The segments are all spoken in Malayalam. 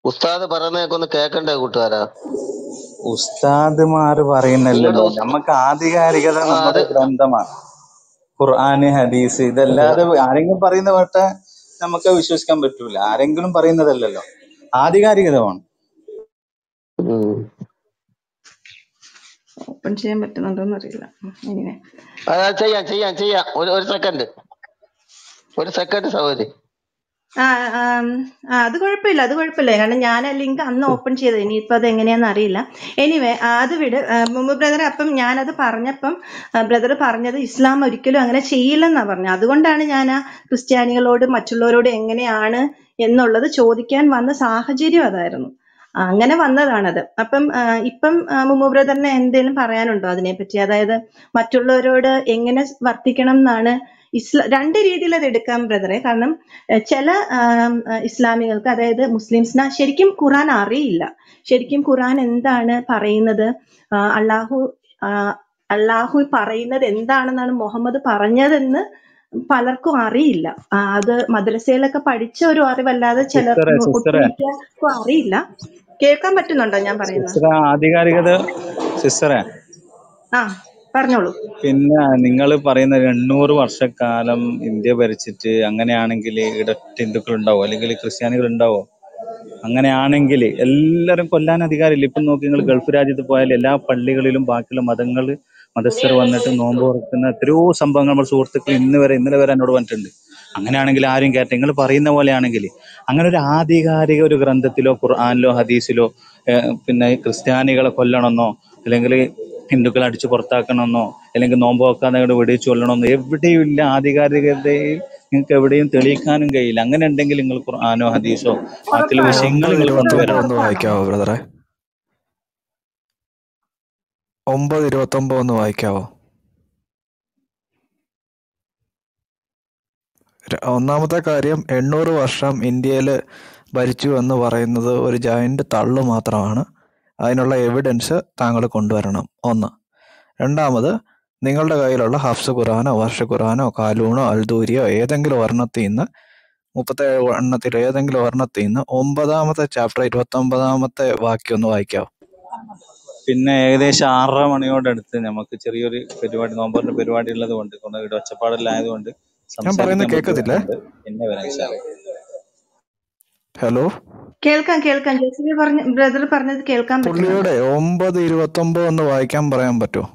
ഉസ്താദ് പറയുന്നതൊക്കെ ഒന്ന് കേക്കണ്ടേ കൂട്ടുകാരാ ഉസ്താദ്മാര് നിങ്ങളുടെ പറയുന്നല്ലോ ഉസ്ത നമുക്ക് ആധികാരികത ആ, അത് നമ്മുടെ ഗ്രന്ഥമാണ് ഖുർആന് ഹദീസ് ഇതല്ലാതെ ആരെങ്കിലും പറയുന്ന കേട്ട നമുക്ക് വിശ്വസിക്കാൻ പറ്റൂല ആരെങ്കിലും പറയുന്നതല്ലല്ലോ ആധികാരികത വേണം ഉം. ഓപ്പൺ ചെയ്യാൻ പറ്റുന്നുണ്ടോന്ന് അറിയില്ല ഇങ്ങനെ ആ, ചെയ്യാം ചെയ്യാം ചെയ്യാം ഒരു ഒരു സെക്കൻഡ് ഒരു സെക്കൻഡ് സഹോദരി ആ ആം, ആ, അത് കുഴപ്പമില്ല അത് കുഴപ്പമില്ല കാരണം ഞാൻ ആ ലിങ്ക് അന്ന് ഓപ്പൺ ചെയ്തത് ഇനിയിപ്പോൾ അത് എങ്ങനെയാന്ന് അറിയില്ല എനിവേ അത് വിട് ആ, മുമ്പ് ബ്രദർ അപ്പം ഞാനത് പറഞ്ഞപ്പം ബ്രദർ പറഞ്ഞത് ഇസ്ലാം ഒരിക്കലും അങ്ങനെ ചെയ്യില്ലെന്നാ പറഞ്ഞത് അതുകൊണ്ടാണ് ഞാൻ ആ ക്രിസ്ത്യാനികളോട് മറ്റുള്ളവരോട് എങ്ങനെയാണ് എന്നുള്ളത് ചോദിക്കാൻ വന്ന സാഹചര്യം അതായിരുന്നു ആ, അങ്ങനെ വന്നതാണത് അപ്പം ആ, ഇപ്പം ആ, മുമ്പ് ബ്രദറിന് എന്തെങ്കിലും പറയാനുണ്ടോ അതിനെപ്പറ്റി അതായത് മറ്റുള്ളവരോട് എങ്ങനെ വർത്തിക്കണം എന്നാണ് ഇസ്ല രണ്ട് രീതിയിൽ അത് എടുക്കാം ബ്രദറെ കാരണം ഏഹ് ചില ആം, ഏഹ് ഇസ്ലാമികൾക്ക് അതായത് മുസ്ലിംസിന് ശരിക്കും ഖുറാൻ അറിയില്ല ശരിക്കും ഖുറാൻ എന്താണ് പറയുന്നത് ആ, അള്ളാഹു ആ, അള്ളാഹു പറയുന്നത് എന്താണെന്നാണ് മുഹമ്മദ് പറഞ്ഞതെന്ന് പലർക്കും അറിയില്ല ആ, അത് മദ്രസയിലൊക്കെ പഠിച്ച ഒരു അറിവല്ലാതെ ചിലർ സിസ്റ്ററെ സിസ്റ്ററെ ഒട്ടുമിക്കർക്കും അറിയില്ല കേൾക്കാൻ പറ്റുന്നുണ്ടോ ഞാൻ പറയുന്നത് സിസ്റ്ററെ ആധികാരികത സിസ്റ്ററെ ആ പറഞ്ഞോളൂ പിന്നെ നിങ്ങൾ പറയുന്ന ഒരു എണ്ണൂറ് വർഷക്കാലം ഇന്ത്യ ഭരിച്ചിട്ട് അങ്ങനെയാണെങ്കിൽ ഇവിടെ ഹിന്ദുക്കൾ ഉണ്ടാവോ അല്ലെങ്കിൽ ക്രിസ്ത്യാനികൾ ഉണ്ടാവോ അങ്ങനെയാണെങ്കിൽ എല്ലാവരും കൊല്ലാൻ അധികാരമില്ല ഇപ്പം നോക്കി നിങ്ങൾ ഗൾഫ് രാജ്യത്ത് പോയാൽ എല്ലാ പള്ളികളിലും ബാക്കിയുള്ള മതങ്ങൾ മതസ്ഥർ വന്നിട്ട് നോമ്പ് തുറക്കുന്ന എത്രയോ സംഭവങ്ങൾ നമ്മുടെ സുഹൃത്തുക്കൾ ഇന്ന് വരെ ഇന്നലെ വരെ എന്നോട് പറഞ്ഞിട്ടുണ്ട് അങ്ങനെയാണെങ്കിൽ ആരും കേട്ടെ നിങ്ങൾ പറയുന്ന പോലെയാണെങ്കിൽ അങ്ങനെ ഒരു ആധികാരിക ഒരു ഗ്രന്ഥത്തിലോ ഖുർആാനിലോ ഹദീസിലോ ഏഹ് പിന്നെ ക്രിസ്ത്യാനികളെ കൊല്ലണമെന്നോ അല്ലെങ്കിൽ ഹിന്ദുക്കളെ അടിച്ചു പുറത്താക്കണമെന്നോ അല്ലെങ്കിൽ നോമ്പ് വെക്കാതെ അങ്ങോട്ട് വെടിവെച്ച് കൊല്ലണമെന്നോ എവിടെയും ഇല്ല ആധികാരികതയിൽ നിങ്ങൾക്ക് എവിടെയും തെളിയിക്കാനും കഴിയില്ല അങ്ങനെ ഉണ്ടെങ്കിൽ നിങ്ങൾ ഖുർആാനോ ഹദീസോ ബാക്കിയുള്ള ഉറപ്പാണോ വിഷയങ്ങൾ ഒമ്പത് നിങ്ങൾ ഇരുപത്തൊമ്പത് കൊണ്ടുവരണം ഒന്ന് ഉറപ്പാണോ വായിക്കാവോ ബ്രദറെ ഒമ്പത് ഇരുപത്തൊമ്പത് ഒന്ന് വായിക്കാവോ ര- ഒന്നാമത്തെ കാര്യം എണ്ണൂറ് വർഷം ഇന്ത്യയിൽ ഭരിച്ചു എന്ന് പറയുന്നത് ഒരു ജയന്റ് തള്ളു മാത്രമാണ് അതിനുള്ള എവിഡൻസ് താങ്കൾ കൊണ്ടുവരണം ഒന്ന് രണ്ടാമത് നിങ്ങളുടെ കയ്യിലുള്ള ഹഫ്സ് ഖുറാനോ വർഷ ഖുറാനോ കാലൂണോ അൽദൂരിയോ ഏതെങ്കിലും ഒരെണ്ണത്തിൽ നിന്ന് മുപ്പത്തേഴ് എണ്ണത്തിൽ ഏതെങ്കിലും ഒരെണ്ണത്തിൽ നിന്ന് ഒമ്പതാമത്തെ ചാപ്റ്റർ ഇരുപത്തൊമ്പതാമത്തെ വാക്യം ഒന്ന് വായിക്കാവോ പിന്നെ ഏകദേശം ആറര മണിയോടടുത്ത് നമുക്ക് ചെറിയൊരു പരിപാടി നോമ്പറിന്റെ പരിപാടി ഉള്ളത് കൊണ്ട് കൊണ്ട് ഇവിടെ ഒച്ചപ്പാടെല്ലാം ആയതുകൊണ്ട് ഞാൻ പറയുന്നത് സംസാരിക്കാൻ കേൾക്കത്തില്ലേ ബുദ്ധിമുട്ടുണ്ട് പിന്നെ വരാം ഇൻഷാല്ലാ. ഹലോ കേൾക്കാം കേൾക്കാം ജോസഫ് പറഞ്ഞ ബ്രദർ പറഞ്ഞത് കേൾക്കാൻ പറ്റുന്നുണ്ട് പുള്ളിയുടെ ഒമ്പത് ഇരുപത്തൊമ്പത് ഒന്ന് വായിക്കാൻ പറയാൻ പറ്റുമോ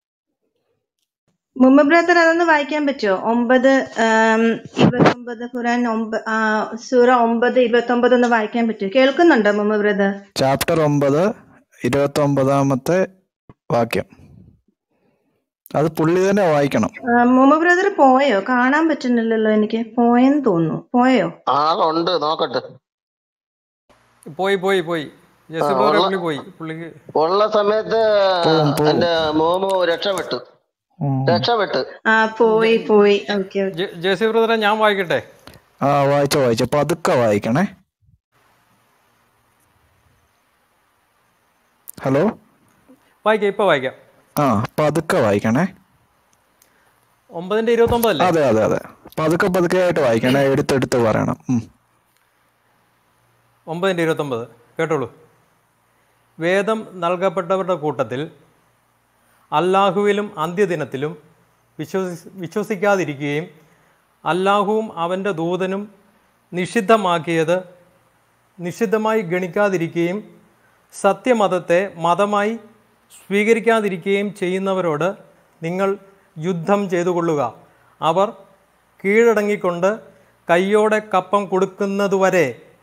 മുമ്പ് ബ്രദർ അതൊന്ന് വായിക്കാൻ പറ്റുമോ ഒമ്പത് ആം, ഇരുപത്തൊമ്പത് ഖുറാൻ ഒമ്പ ആ, സൂറ ഒമ്പത് ഇരുപത്തൊമ്പത് ഒന്ന് വായിക്കാൻ പറ്റുമോ കേൾക്കുന്നുണ്ടോ മുമ്പ് ബ്രദർ ചാപ്റ്റർ ഒമ്പത് ഇരുപത്തൊമ്പതാമത്തെ വാക്യം അത് പുള്ളി തന്നെ വായിക്കണം മുമ്പ് ബ്രദർ പോയോ കാണാൻ പറ്റുന്നില്ലല്ലോ എനിക്ക് പോയെന്ന് തോന്നുന്നു പോയോ ആളുണ്ട് നോക്കട്ടെ പോയി പോയി പോയി ആ, ജെസ്സി ബ്രദറെ ഉള്ള പുള്ളി പോയി പുള്ളിക്ക് ഉള്ള സമയത്ത് പോവും പോവും എന്റെ മോമോ രക്ഷപ്പെട്ടു ഉം. രക്ഷപ്പെട്ടു ആ പോയി പോയി ഓക്കെ ജെ- ജെസ്സി ബ്രദറെ ഞാൻ വായിക്കട്ടെ ആ വായിച്ചോ വായിച്ചോ പതുക്കെ വായിക്കണേ ഹലോ വായിക്കാം ഇപ്പൊ വായിക്കാം ആ പതുക്കെ വായിക്കണേ ഒമ്പതിന്റെ ഇരുപത്തൊമ്പതല്ലേ അതെ അതെ അതെ പതുക്കെ പതുക്കെ ആയിട്ട് വായിക്കണേ എടുത്തെടുത്ത് പറയണം ഉം. ഒമ്പതിന്റെ ഇരുപത്തൊമ്പത് കേട്ടോളൂ വേദം നൽകപ്പെട്ടവരുടെ കൂട്ടത്തിൽ അല്ലാഹുവിലും അന്ത്യദിനത്തിലും വിശ്വസി വിശ്വസിക്കാതിരിക്കുകയും അല്ലാഹുവും അവൻ്റെ ദൂതനും നിഷിദ്ധമാക്കിയത് നിഷിദ്ധമായി ഗണിക്കാതിരിക്കുകയും സത്യമതത്തെ മതമായി സ്വീകരിക്കാതിരിക്കുകയും ചെയ്യുന്നവരോട് നിങ്ങൾ യുദ്ധം ചെയ്തു കൊള്ളുക അവർ കീഴടങ്ങിക്കൊണ്ട് കയ്യോടെ കപ്പം കൊടുക്കുന്നതുവരെ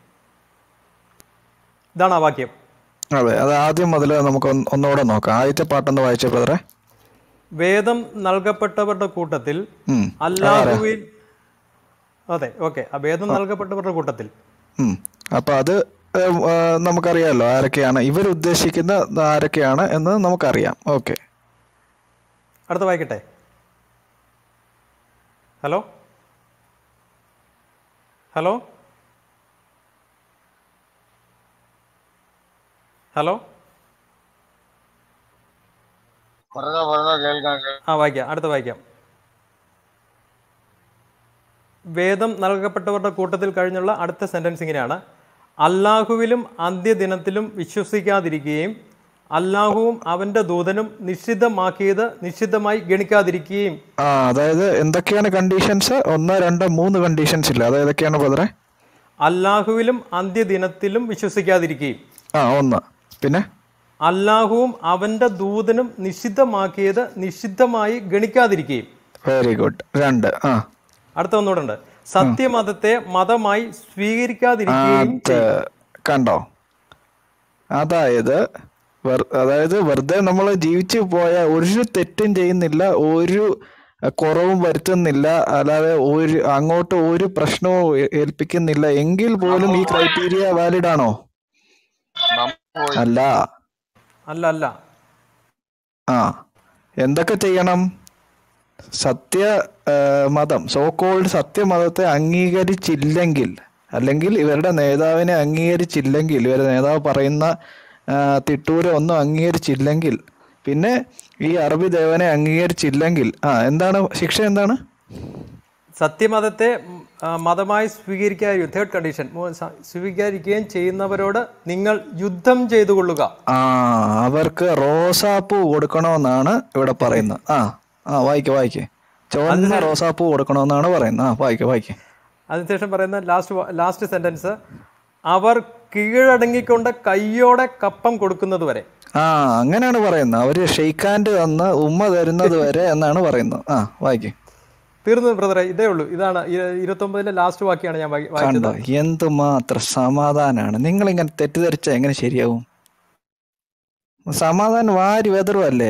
ഇതാണ് ആ വാക്യം അതെ അത് ആദ്യം മുതൽ നമുക്ക് ഒന്ന് ഒന്നുകൂടെ നോക്കാം ആദ്യത്തെ പാട്ടൊന്ന് വായിച്ചേ ബ്രദറെ വേദം നൽകപ്പെട്ടവരുടെ കൂട്ടത്തിൽ ഉം. അല്ലാഹുവിൽ അതെ ഓക്കെ ആ വേദം നൽകപ്പെട്ടവരുടെ കൂട്ടത്തിൽ ഉം. അപ്പൊ അത് ഏം, ആ, നമുക്കറിയാമല്ലോ ആരൊക്കെയാണ് ഇവരുദ്ദേശിക്കുന്ന ആരൊക്കെയാണ് എന്ന് നമുക്കറിയാം ഓക്കെ അടുത്ത വായിക്കട്ടെ ഹലോ ഹലോ ഹലോ പറഞ്ഞോ പറഞ്ഞോ കേൾക്കാം ആ വായിക്കാം അടുത്ത വായിക്കാം വേദം നൽകപ്പെട്ടവരുടെ കൂട്ടത്തിൽ കഴിഞ്ഞുള്ള അടുത്ത സെൻറ്റൻസ് ഇങ്ങനെയാണ് അല്ലാഹുവിലും അന്ത്യദിനത്തിലും വിശ്വസിക്കാതിരിക്കുകയും അല്ലാഹുവും അവൻ്റെ ദൂതനും നിഷിദ്ധമാക്കിയത് നിഷിദ്ധമായി ഗണിക്കാതിരിക്കുകയും ആ അതായത് എന്തൊക്കെയാണ് കണ്ടീഷൻസ് ഒന്ന് രണ്ട് മൂന്ന് കണ്ടീഷൻസ് ഇല്ല അത് ഏതൊക്കെയാണ് ബ്രദറെ അല്ലാഹുവിലും അന്ത്യദിനത്തിലും വിശ്വസിക്കാതിരിക്കുകയും ആ ഒന്ന് പിന്നെ അല്ലാഹുവും അവൻ്റെ ദൂതനും നിഷിദ്ധമാക്കിയത് നിഷിദ്ധമായി ഗണിക്കാതിരിക്കുകയും വെരി ഗുഡ് രണ്ട് ആ അടുത്ത ഒന്നുകൂടെ ഉണ്ട് സത്യമതത്തെ മതമായി സ്വീകരിക്കാതിരിക്കുകയും അത് കണ്ടോ അതായത് വെർ- അതായത് വെറുതെ നമ്മൾ ജീവിച്ചു പോയ ഒരു തെറ്റും ചെയ്യുന്നില്ല ഒരു അഹ്, കുറവും വരുത്തുന്നില്ല അല്ലാതെ ഒരു അങ്ങോട്ട് ഒരു പ്രശ്നവും ഏ- ഏൽപ്പിക്കുന്നില്ല എങ്കിൽ പോലും ഈ ക്രൈറ്റീരിയ വാലിഡ് ആണോ അല്ല അല്ല അല്ല ആ എന്തൊക്കെ ചെയ്യണം സത്യ ആ, മതം സോ കോൾഡ് സത്യമതത്തെ അംഗീകരിച്ചില്ലെങ്കിൽ അല്ലെങ്കിൽ ഇവരുടെ നേതാവിനെ അംഗീകരിച്ചില്ലെങ്കിൽ ഇവരുടെ നേതാവ് പറയുന്ന ആ, തിട്ടൂരം ഒന്നും അംഗീകരിച്ചില്ലെങ്കിൽ പിന്നെ ഈ അറബി ദേവനെ അംഗീകരിച്ചില്ലെങ്കിൽ ആ എന്താണ് ശിക്ഷ എന്താണ് സത്യമതത്തെ ഉം, ആ, മതമായി സ്വീകരിക്കാതിരിക്കും തേർഡ് കണ്ടീഷൻ സ്വീകരിക്കുകയും ചെയ്യുന്നവരോട് നിങ്ങൾ യുദ്ധം ചെയ്തു കൊള്ളുക ആ അവർക്ക് റോസാപ്പൂ കൊടുക്കണമെന്നാണ് ഇവിടെ പറയുന്നത് ആ ആ വായിക്ക വായിക്കേ ചുവന്ന റോസാപ്പൂ കൊടുക്കണമെന്നാണ് പറയുന്നത് ആ വായിക്ക വായിക്കേ അതിനുശേഷം പറയുന്ന ലാസ്റ്റ് ലാസ്റ്റ് സെന്റൻസ് അവർ കീഴടങ്ങിക്കൊണ്ട് കയ്യോടെ കപ്പം കൊടുക്കുന്നത് വരെ ആ അങ്ങനെയാണ് പറയുന്നത് അവര് ഷെയ്ക്ക് ഹാൻഡ് തന്ന് ഉമ്മ തരുന്നത് വരെ എന്നാണ് പറയുന്നത് ആ വായിക്കേ തീർന്നു ബ്രദറെ ഇതേ ഉള്ളൂ ഇതാണ് ഇരുപത്തൊമ്പതിലെ ലാസ്റ്റ് വാക്യാണ് ഞാൻ വായി- വായിച്ചത് കണ്ടോ എന്തുമാത്രം സമാധാനാണ് നിങ്ങൾ ഇങ്ങനെ തെറ്റിദ്ധരിച്ച എങ്ങനെ ശരിയാവും സമാധാനം വാരി വെതറുമല്ലേ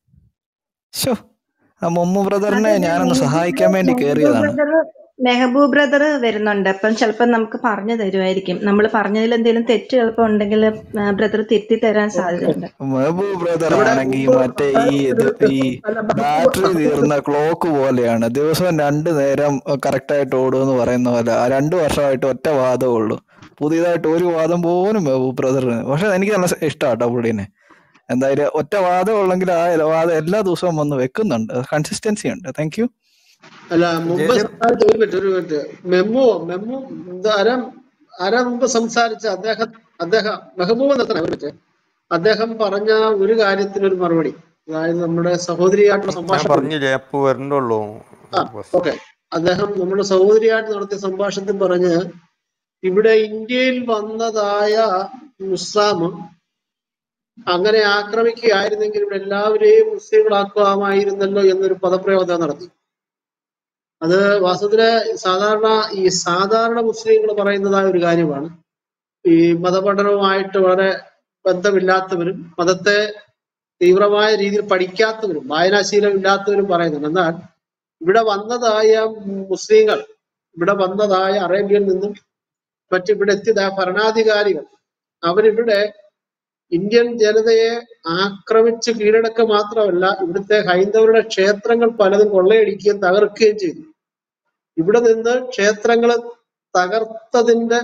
ശോ ആ മുമ്മു ബ്രദറിനെ ഞാനൊന്ന് സഹായിക്കാൻ വേണ്ടി കേറിയതാണ് മെഹബൂബ് ബ്രദർ വരുന്നുണ്ട് അപ്പം ചിലപ്പോൾ നമുക്ക് പറഞ്ഞു തരുമായിരിക്കും നമ്മൾ പറഞ്ഞതിൽ എന്തെങ്കിലും തെറ്റ് ചിലപ്പോൾ ഉണ്ടെങ്കിൽ ബ്രദർ തിരുത്തി തരാൻ സാധ്യതയുണ്ട് മെഹബൂ ബ്രദർ ആണെങ്കിൽ മറ്റേ ഈ ഇത് ഈ ബാറ്ററി തീർന്ന ക്ലോക്ക് പോലെയാണ് ദിവസവും രണ്ടു നേരം കറക്റ്റ് ആയിട്ട് ഓടുമെന്ന് പറയുന്ന പോലെ ആ രണ്ടു വർഷമായിട്ട് ഒറ്റ വാദമേ ഉള്ളൂ പുതിയതായിട്ട് ഒരു വാദം പോലും മെഹബൂ ബ്രദറിന് പക്ഷെ എനിക്ക് നല്ല ഇഷ്ടമാട്ടോ പുള്ളീനെ എന്തായാലും ഒറ്റ വാദം ഉള്ളെങ്കിൽ ആ വാദം എല്ലാ ദിവസവും വന്ന് വെക്കുന്നുണ്ട് കൺസിസ്റ്റൻസി ഉണ്ട് താങ്ക് യു അല്ല മുമ്പ് സംസാരിച്ച ഒരു മിനിറ്റ് ഒരു മിനിറ്റ് മെമ്മു മെമ്മു ഇത് ആരാ ആരാ മുമ്പ് സംസാരിച്ച അദ്ദേഹം അദ്ദേഹം മെഹബൂബ് എത്ര ഒരു മിനിറ്റ് അദ്ദേഹം പറഞ്ഞ ഒരു കാര്യത്തിന് ഒരു മറുപടി അതായത് നമ്മുടെ സഹോദരിയായിട്ടുള്ള ഞാൻ സംഭാഷണം പറഞ്ഞില്ലേ അപ്പൊ വരണ്ടുള്ളൂ ആ ഓക്കെ അദ്ദേഹം നമ്മുടെ സഹോദരിയായിട്ട് നടത്തിയ സംഭാഷണത്തിൽ പറഞ്ഞ് ഇവിടെ ഇന്ത്യയിൽ വന്നതായ മുസ്ലാം അങ്ങനെ ആക്രമിക്കുകയായിരുന്നെങ്കിൽ ഇവിടെ എല്ലാവരെയും മുസ്ലിങ്ങളാക്കാമായിരുന്നല്ലോ എന്നൊരു പദപ്രയോഗം നടത്തി അത് വാസ്തവത്തില് സാധാരണ ഈ സാധാരണ മുസ്ലിങ്ങൾ പറയുന്നതായ ഒരു കാര്യമാണ് ഈ മതപഠനവുമായിട്ട് വളരെ ബന്ധമില്ലാത്തവരും മതത്തെ തീവ്രമായ രീതിയിൽ പഠിക്കാത്തവരും വായനാശീലം ഇല്ലാത്തവരും പറയുന്നുണ്ട് എന്നാൽ ഇവിടെ വന്നതായ മുസ്ലിങ്ങൾ ഇവിടെ വന്നതായ അറേബ്യയിൽ നിന്നും മറ്റ് ഇവിടെ എത്തിയതായ ഭരണാധികാരികൾ അവരിവിടെ ഇന്ത്യൻ ജനതയെ ആക്രമിച്ച് കീഴടക്കുക മാത്രമല്ല ഇവിടുത്തെ ഹൈന്ദവരുടെ ക്ഷേത്രങ്ങൾ പലതും കൊള്ളയടിക്കുകയും തകർക്കുകയും ചെയ്തു ഇവിടെ നിന്ന് ക്ഷേത്രങ്ങൾ തകർത്തതിന്റെ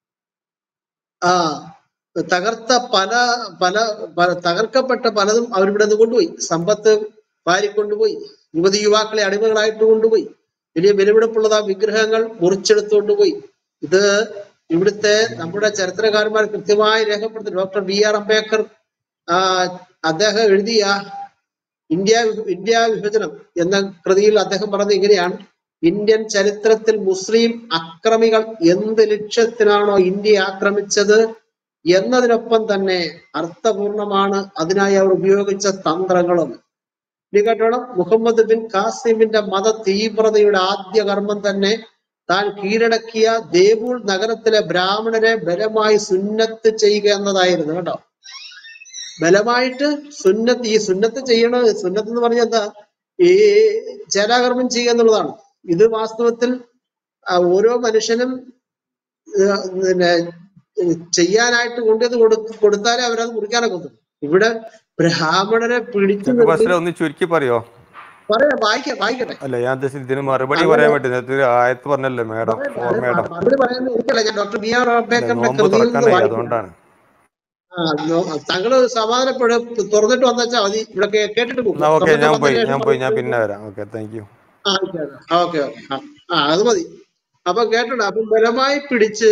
ആ തകർത്ത പല പല പല തകർക്കപ്പെട്ട പലതും അവരിവിടെ നിന്ന് കൊണ്ടുപോയി സമ്പത്ത് വാരിക്കൊണ്ടുപോയി യുവതി യുവാക്കളെ അടിമകളായിട്ട് കൊണ്ടുപോയി വലിയ വിലപിടിപ്പുള്ളത് ആ വിഗ്രഹങ്ങൾ മുറിച്ചെടുത്തുകൊണ്ടുപോയി ഇത് ഇവിടുത്തെ നമ്മുടെ ചരിത്രകാരന്മാർ കൃത്യമായി രേഖപ്പെടുത്തി ഡോക്ടർ ബി ആർ അംബേദ്കർ ആ അദ്ദേഹം എഴുതിയ ഇന്ത്യ ഇന്ത്യ വിഭജനം എന്ന കൃതിയിൽ അദ്ദേഹം പറഞ്ഞത് ഇങ്ങനെയാണ് ഇന്ത്യൻ ചരിത്രത്തിൽ മുസ്ലിം അക്രമികൾ എന്ത് ലക്ഷ്യത്തിനാണോ ഇന്ത്യയെ ആക്രമിച്ചത് എന്നതിനൊപ്പം തന്നെ അർത്ഥപൂർണമാണ് അതിനായി അവർ ഉപയോഗിച്ച തന്ത്രങ്ങളും ഇനി കേട്ടോണം മുഹമ്മദ് ബിൻ ഖാസിമിന്റെ മത തീവ്രതയുടെ ആദ്യ കർമ്മം തന്നെ താൻ കീഴടക്കിയ ദേബൂൾ നഗരത്തിലെ ബ്രാഹ്മണരെ ബലമായി സുന്നത്ത് ചെയ്യുക എന്നതായിരുന്നു കേട്ടോ ബലമായിട്ട് സുന്നത്ത് ഈ സുന്നത്ത് ചെയ്യണ സുന്നത്ത് എന്ന് പറഞ്ഞാൽ എന്താ ഈ ചേരാകർമ്മം ചെയ്യുക എന്നുള്ളതാണ് ഇത് വാസ്തവത്തിൽ ആ, ഓരോ മനുഷ്യനും ആ, പിന്നെ ചെയ്യാനായിട്ട് കൊണ്ടുവന്ന് കൊടു കൊടുത്താലേ അവരത് മുറിക്കാനൊക്കെ ഒക്കും. ഇവിടെ ബ്രാഹ്മണരെ പിടിച്ചു ഞങ്ങൾക്ക് നിർത്തി ബസ്സിൽ ഒന്ന് ചുരുക്കി പറയോ പറയാം വായിക്കാം വായിക്കട്ടെ അല്ല ഞാൻ ഉദ്ദേശിച്ചത് ഇതിന് മറുപടി പറയാൻ പറ്റും നേരത്തെ ഒരു ആയത്ത് പറഞ്ഞല്ലേ മേഡം ഓർ മേഡം മറുപടി പറയുന്നത് എനിക്കല്ല ഞാൻ ഡോക്ടർ ബി ആർ അല്ല അംബേദ്കറിന്റെ നോമ്പ് കൃതിയിൽ നിന്ന് തുറക്കാനായി വായിക്കും അതുകൊണ്ടാണ് ആ നോ- താങ്കള് സമാധാനപ്പെടും തുറന്നിട്ട് വന്നാച്ചാ മതി ഇവിടെ കേ- കേട്ടിട്ട് പോകും എന്നാ ഓക്കെ തുറന്നിട്ട് ഞാൻ പോയി വന്നതിന് ഞാൻ ശേഷം പോയി ഞാൻ മറുപടി പിന്നെ വരാം ഓക്കെ താങ്ക് യു ആ ഓക്കെ ഓക്കെ ഓക്കെ ആ ആ, അത് മതി അപ്പൊ കേട്ടോ അപ്പൊ ബലമായി പിടിച്ച്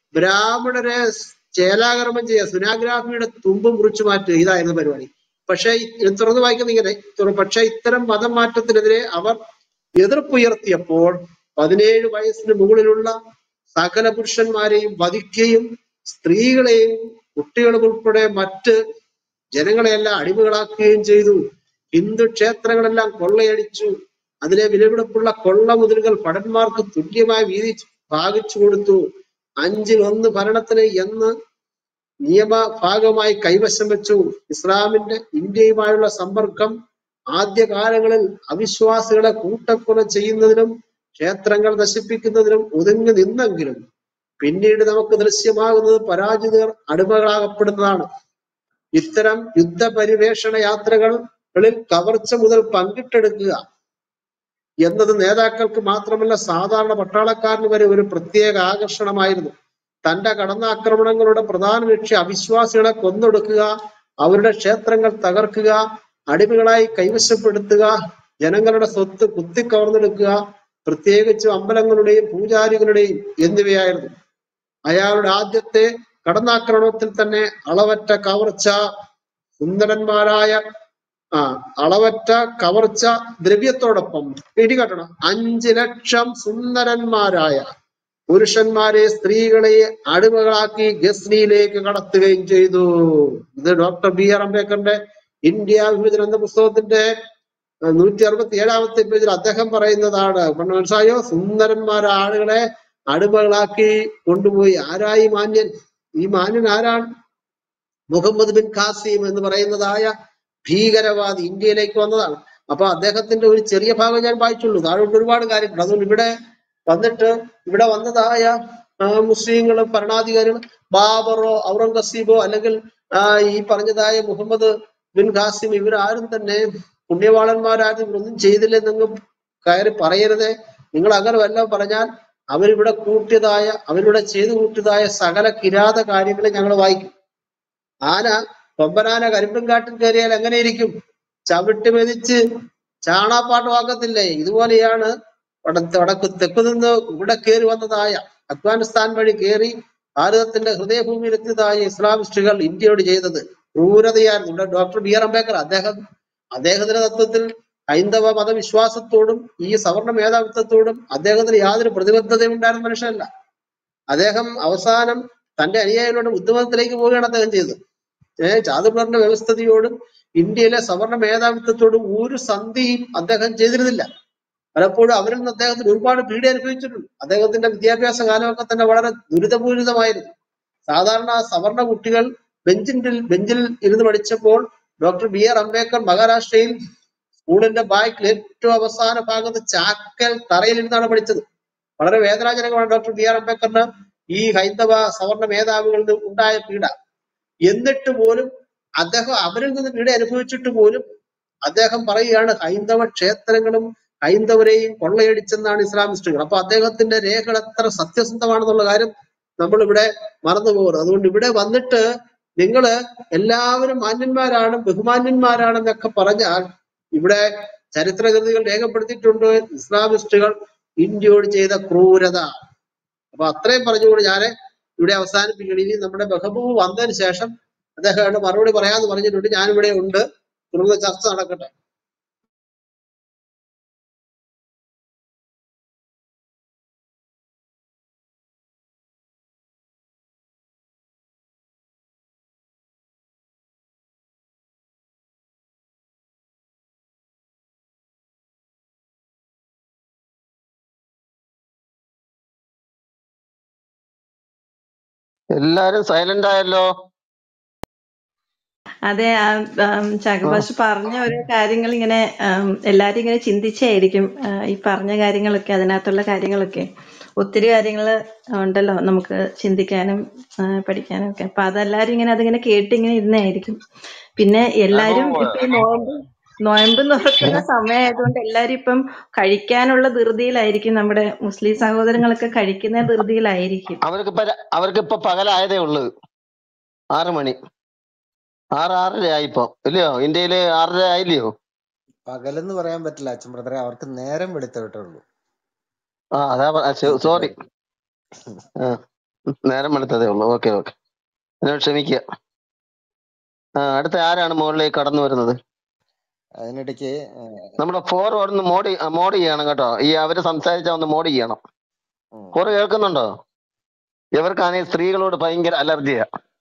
ബ്രാഹ്മണരെ ചേലാകർമ്മം ചെയ്യുക സുനാഗ്രാഹിയുടെ തുമ്പ് മുറിച്ചു മാറ്റുക ഇതായിരുന്നു പരിപാടി പക്ഷെ ഈ- തുറന്നു വായിക്കുന്ന ഇങ്ങനെ തുറ- പക്ഷെ ഇത്തരം മതം മാറ്റത്തിനെതിരെ അവർ എതിർപ്പുയർത്തിയപ്പോൾ പതിനേഴ് വയസ്സിന് മുകളിലുള്ള സകല പുരുഷന്മാരെയും വധിക്കുകയും സ്ത്രീകളെയും കുട്ടികളും ഉൾപ്പെടെ മറ്റ് ജനങ്ങളെയെല്ലാം അടിമകളാക്കുകയും ചെയ്തു ഹിന്ദു ക്ഷേത്രങ്ങളെല്ലാം കൊള്ളയടിച്ചു അതിലെ വിലപിടിപ്പുള്ള കൊള്ള മുതലുകൾ ഭടന്മാർക്ക് തുല്യമായി വീതി ഭാഗിച്ചു കൊടുത്തു അഞ്ചിൽ ഒന്ന് ഭരണത്തിന് എന്ന് നിയമ ഭാഗമായി കൈവശം വെച്ചു ഇസ്ലാമിന്റെ ഇന്ത്യയുമായുള്ള സമ്പർക്കം ആദ്യകാലങ്ങളിൽ അവിശ്വാസികളെ കൂട്ടക്കൊല ചെയ്യുന്നതിനും ക്ഷേത്രങ്ങൾ നശിപ്പിക്കുന്നതിനും ഒതുങ്ങി നിന്നെങ്കിലും പിന്നീട് നമുക്ക് ദൃശ്യമാകുന്നത് പരാജിതർ അടിമകളാകപ്പെടുന്നതാണ് ഇത്തരം യുദ്ധപരിവേഷണ യാത്രകളിൽ കവർച്ച മുതൽ പങ്കിട്ടെടുക്കുക എന്നത് നേതാക്കൾക്ക് മാത്രമല്ല സാധാരണ പട്ടാളക്കാരന് വരെ ഒരു പ്രത്യേക ആകർഷണമായിരുന്നു തന്റെ കടന്നാക്രമണങ്ങളുടെ പ്രധാന ലക്ഷ്യം അവിശ്വാസികളെ കൊന്നൊടുക്കുക അവരുടെ ക്ഷേത്രങ്ങൾ തകർക്കുക അടിമകളായി കൈവശപ്പെടുത്തുക ജനങ്ങളുടെ സ്വത്ത് കുത്തിക്കവർന്നെടുക്കുക പ്രത്യേകിച്ചും അമ്പലങ്ങളുടെയും പൂജാരികളുടെയും എന്നിവയായിരുന്നു അയാളുടെ ആദ്യത്തെ കടന്നാക്രമണത്തിൽ തന്നെ അളവറ്റ കവർച്ച സുന്ദരന്മാരായ ആ അളവറ്റ കവർച്ച ദ്രവ്യത്തോടൊപ്പം പിടികെട്ടണം അഞ്ചു ലക്ഷം സുന്ദരന്മാരായ പുരുഷന്മാരെ സ്ത്രീകളെ അടിമകളാക്കി ഗസ്നിയിലേക്ക് കടത്തുകയും ചെയ്തു ഇത് ഡോക്ടർ ബി ആർ അംബേദ്കറിന്റെ ഇന്ത്യ വിഭജനം എന്ന പുസ്തകത്തിന്റെ നൂറ്റി അറുപത്തി ഏഴാമത്തെ പേജിൽ അദ്ദേഹം പറയുന്നതാണ് പണ്ട് മനസ്സിലായോ സുന്ദരന്മാരായ ആളുകളെ അടിമകളാക്കി കൊണ്ടുപോയി ആരായി മാന്യൻ ഈ മാന്യൻ ആരാണ് മുഹമ്മദ് ബിൻ ഖാസിം എന്ന് പറയുന്നതായ ഭീകരവാദി ഇന്ത്യയിലേക്ക് വന്നതാണ് അപ്പൊ അദ്ദേഹത്തിന്റെ ഒരു ചെറിയ ഭാഗം ഞാൻ വായിച്ചുള്ളൂ താഴോട്ട് ഒരുപാട് കാര്യങ്ങൾ അതുകൊണ്ട് ഇവിടെ വന്നിട്ട് ഇവിടെ വന്നതായ ആ, മുസ്ലിങ്ങളും ഭരണാധികാരികളും ബാബറോ ഔറംഗസീബോ അല്ലെങ്കിൽ ആ, ഈ പറഞ്ഞതായ മുഹമ്മദ് ബിൻ ഖാസിം ഇവരാരും തന്നെ പുണ്യവാളന്മാരാരും ഇവരൊന്നും ചെയ്തില്ലെന്നങ്ങ് കയറി പറയരുതേ നിങ്ങൾ അങ്ങനെ വല്ലതും പറഞ്ഞാൽ അവരിവിടെ കൂട്ടിയതായ അവരിവിടെ ചെയ്തു കൂട്ടിയതായ സകല കിരാത കാര്യങ്ങൾ ഞങ്ങൾ വായിക്കും ആന കൊമ്പനാന കരിമ്പും കാട്ടിൽ കയറിയാൽ എങ്ങനെ ഇരിക്കും ചവിട്ടി മെതിച്ച് ചാണാപ്പാട്ട് വാക്കത്തില്ലേ ഇതുപോലെയാണ് വട- വടക്ക് തെക്കു നിന്ന് ഇവിടെ കയറി വന്നതായ അഫ്ഗാനിസ്ഥാൻ വഴി കയറി ഭാരതത്തിന്റെ ഹൃദയഭൂമിയിൽ എത്തിയതായ ഇസ്ലാമിസ്റ്റുകൾ ഇന്ത്യയോട് ചെയ്തത് ക്രൂരതയായിരുന്നു ഇവിടെ ഡോക്ടർ ബി ആർ അംബേദ്കർ അദ്ദേഹം അദ്ദേഹത്തിന്റെ തത്വത്തിൽ ഹൈന്ദവ മതവിശ്വാസത്തോടും ഈ സവർണ മേധാവിത്വത്തോടും അദ്ദേഹത്തിന് യാതൊരു പ്രതിബദ്ധതയും ഉണ്ടായിരുന്ന മനുഷ്യനല്ല അദ്ദേഹം അവസാനം തന്റെ അനുയായികളുടെ ബുദ്ധിമതത്തിലേക്ക് പോവുകയാണ് അദ്ദേഹം ചെയ്തത് ഏഹ് ചാതുർവർണ്ണ വ്യവസ്ഥതയോടും ഇന്ത്യയിലെ സവർണ മേധാവിത്വത്തോടും ഒരു സന്ധിയും അദ്ദേഹം ചെയ്തിരുന്നില്ല പലപ്പോഴും അവരിൽ നിന്ന് അദ്ദേഹത്തിന് ഒരുപാട് പീഡ അനുഭവിച്ചിട്ടുണ്ട് അദ്ദേഹത്തിന്റെ വിദ്യാഭ്യാസ കാലമൊക്കെ തന്നെ വളരെ ദുരിതപൂരിതമായിരുന്നു സാധാരണ സവർണ കുട്ടികൾ ബെഞ്ചിന്റെ ബെഞ്ചിൽ ഇരുന്ന് പഠിച്ചപ്പോൾ ഡോക്ടർ ബി ആർ അംബേദ്കർ മഹാരാഷ്ട്രയിൽ സ്കൂളിന്റെ ബാക്കിൽ ഏറ്റവും അവസാന ഭാഗത്ത് ചാക്കൽ തറയിൽ ഇരുന്നാണ് പഠിച്ചത് വളരെ വേദനാജനകമാണ് ഡോക്ടർ ബി ആർ അംബേദ്കറിന് ഈ ഹൈന്ദവ സവർണ മേധാവികളിൽ ഉണ്ടായ പീഡ എന്നിട്ട് പോലും അദ്ദേഹം അവരിൽ നിന്ന് പീഡ അനുഭവിച്ചിട്ട് പോലും അദ്ദേഹം പറയുകയാണ് ഹൈന്ദവ ക്ഷേത്രങ്ങളും ഹൈന്ദവരെയും കൊള്ളയടിച്ചെന്നാണ് ഇസ്ലാമിസ്റ്റുകൾ അപ്പൊ അദ്ദേഹത്തിന്റെ രേഖകൾ എത്ര സത്യസന്ധമാണെന്നുള്ള കാര്യം നമ്മൾ ഇവിടെ മറന്നു പോകരുത് അതുകൊണ്ട് ഇവിടെ വന്നിട്ട് നിങ്ങള് എല്ലാവരും മാന്യന്മാരാണ് ബഹുമാന്യന്മാരാണെന്നൊക്കെ പറഞ്ഞാൽ ഇവിടെ ചരിത്രകൃതികൾ രേഖപ്പെടുത്തിയിട്ടുണ്ട് ഇസ്ലാമിസ്റ്റുകൾ ഇന്ത്യയോട് ചെയ്ത ക്രൂരത അപ്പൊ അത്രയും പറഞ്ഞുകൊണ്ട് ഞാൻ ഇവിടെ അവസാനിപ്പിക്കണം ഇനി നമ്മുടെ മെഹബൂബ് വന്നതിന് ശേഷം അദ്ദേഹം മറുപടി പറയാന്ന് പറഞ്ഞിട്ടുണ്ട് ഞാനിവിടെ ഉണ്ട് തുടർന്ന് ചർച്ച നടക്കട്ടെ എല്ലാരും സൈലന്റ് ആയല്ലോ അതെ ആ, ആം, ചാക്കോബാഷ് പറഞ്ഞ ഓരോ കാര്യങ്ങൾ ഇങ്ങനെ ആം, എല്ലാരും ഇങ്ങനെ ചിന്തിച്ചായിരിക്കും ആ, ഈ പറഞ്ഞ കാര്യങ്ങളൊക്കെ അതിനകത്തുള്ള കാര്യങ്ങളൊക്കെ ഒത്തിരി കാര്യങ്ങൾ ഉണ്ടല്ലോ നമുക്ക് ചിന്തിക്കാനും ആ, പഠിക്കാനും ഒക്കെ അപ്പൊ അതെല്ലാരും ഇങ്ങനെ അതിങ്ങനെ കേട്ട് ഇങ്ങനെ ഇരുന്നായിരിക്കും പിന്നെ എല്ലാരും അപ്പോ ഇപ്പൊ ഈ നോയമ്പ് നോയമ്പ് തുറക്കുന്ന സമയമായതുകൊണ്ട് എല്ലാരും ഇപ്പം കഴിക്കാനുള്ള ധൃതിയിലായിരിക്കും നമ്മുടെ മുസ്ലിം സഹോദരങ്ങളൊക്കെ കഴിക്കുന്ന ധൃതിയിലായിരിക്കും അവർക്ക് ഇപ്പൊ അവർക്ക് ഇപ്പൊ പകലായതേ ഉള്ളൂ ആറ് മണി ആറ് ആറര ആയിപ്പോ ഇല്ലയോ ഇന്ത്യയില് ആറര ആയില്ലയോ പകലെന്ന് പറയാൻ പറ്റില്ല അച്ഛൻ ബ്രദറെ അവർക്ക് നേരം വെളുത്തിട്ടുള്ളൂ ആ അതാ സോറി നേരം വെളുത്തതേ ഉള്ളൂ ഓക്കെ ഓക്കെ എന്നോട് ക്ഷമിക്കുക ആ അടുത്ത ആരാണ് മുകളിലേക്ക് കടന്നു വരുന്നത് അതിനിടയ്ക്ക് നമ്മുടെ ഫോർ ഒന്ന് മോഡ് മോഡ് ചെയ്യണം കേട്ടോ ഈ അവര് സംസാരിച്ച ഒന്ന് മോഡ് ചെയ്യണം ഉം. ഫോർ കേൾക്കുന്നുണ്ടോ ഇവർക്കാണെങ്കിൽ സ്ത്രീകളോട് ഭയങ്കര അലർജിയാ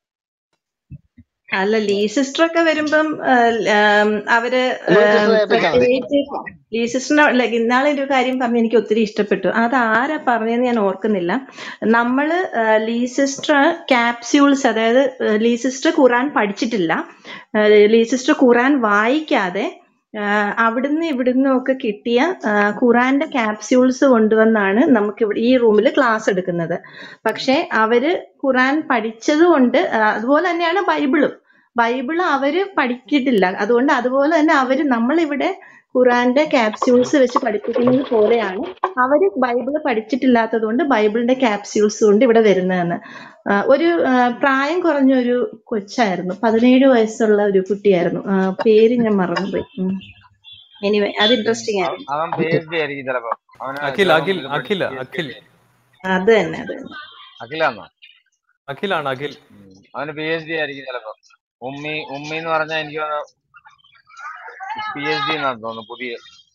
അല്ല ലീ സിസ്റ്റർ ഒക്കെ വരുമ്പം ആ, ആം, അവര് ലീ സിസ്റ്ററെ ഏൽപ്പിച്ചാൽ മതി പ്രത്യേകിച്ച് ലീ സിസ്റ്ററിന് ഇന്നാളെ ഒരു കാര്യം പറഞ്ഞ് എനിക്ക് ഒത്തിരി ഇഷ്ടപ്പെട്ടു അത് ആരാ പറഞ്ഞതെന്ന് ഞാൻ ഓർക്കുന്നില്ല നമ്മള് ആ, ലീ സിസ്റ്റർ ക്യാപ്സ്യൂൾസ് അതായത് ആ, ലീ സിസ്റ്റർ ഖുറാൻ പഠിച്ചിട്ടില്ല ആ, ലീ സിസ്റ്റർ ഖുറാൻ വായിക്കാതെ ആ, അവിടുന്ന് ഇവിടുന്നും ഒക്കെ കിട്ടിയ ആ, ഖുറാന്റെ ക്യാപ്സ്യൂൾസ് കൊണ്ടുവന്നാണ് നമുക്ക് ഇവിടെ ഈ റൂമിൽ ക്ലാസ് എടുക്കുന്നത് പക്ഷെ അവര് ഖുറാൻ പഠിച്ചത് കൊണ്ട് ആ, അതുപോലെ തന്നെയാണ് ബൈബിളും ബൈബിള് അവര് പഠിച്ചിട്ടില്ല അതുകൊണ്ട് അതുപോലെ തന്നെ അവര് നമ്മളിവിടെ ഖുറാന്റെ ക്യാപ്സ്യൂൾസ് വെച്ച് പഠിപ്പിക്കുന്നത് പോലെയാണ് അവര് ബൈബിള് പഠിച്ചിട്ടില്ലാത്തത് കൊണ്ട് ബൈബിളിന്റെ ക്യാപ്സ്യൂൾസ് കൊണ്ട് ഇവിടെ വരുന്നതെന്ന് ആ, ഒരു ആ, പ്രായം കുറഞ്ഞ ഒരു കൊച്ചായിരുന്നു പതിനേഴ് വയസ്സുള്ള ഒരു കുട്ടിയായിരുന്നു ആ, പേര് ഞാൻ മറന്നുപോയി എനിവേ അത് ഇൻട്രസ്റ്റിംഗ് അവൻ ആയിരുന്നു അവൻ പി എച്ച് ഡി ആയിരിക്കും ചിലപ്പോ അവന് അഖിൽ ഇസ്ലാം അഖിൽ ഇത് അഖിൽ പഠിച്ച് പി എച്ച് ഡി അഖിൽ അത് തന്നെ അത് തന്നെ അഖിലാന്നോ അഖിലാണ് അഖിൽ ഉം. അവന് പി എച്ച് ഡി ആയിരിക്കും ചിലപ്പോ ഉമ്മി ഉമ്മി എന്ന് പറഞ്ഞാൽ എനിക്ക് തോന്നുന്നു പി എച്ച് ഡി എന്നാണ് തോന്നുന്നു പുതിയ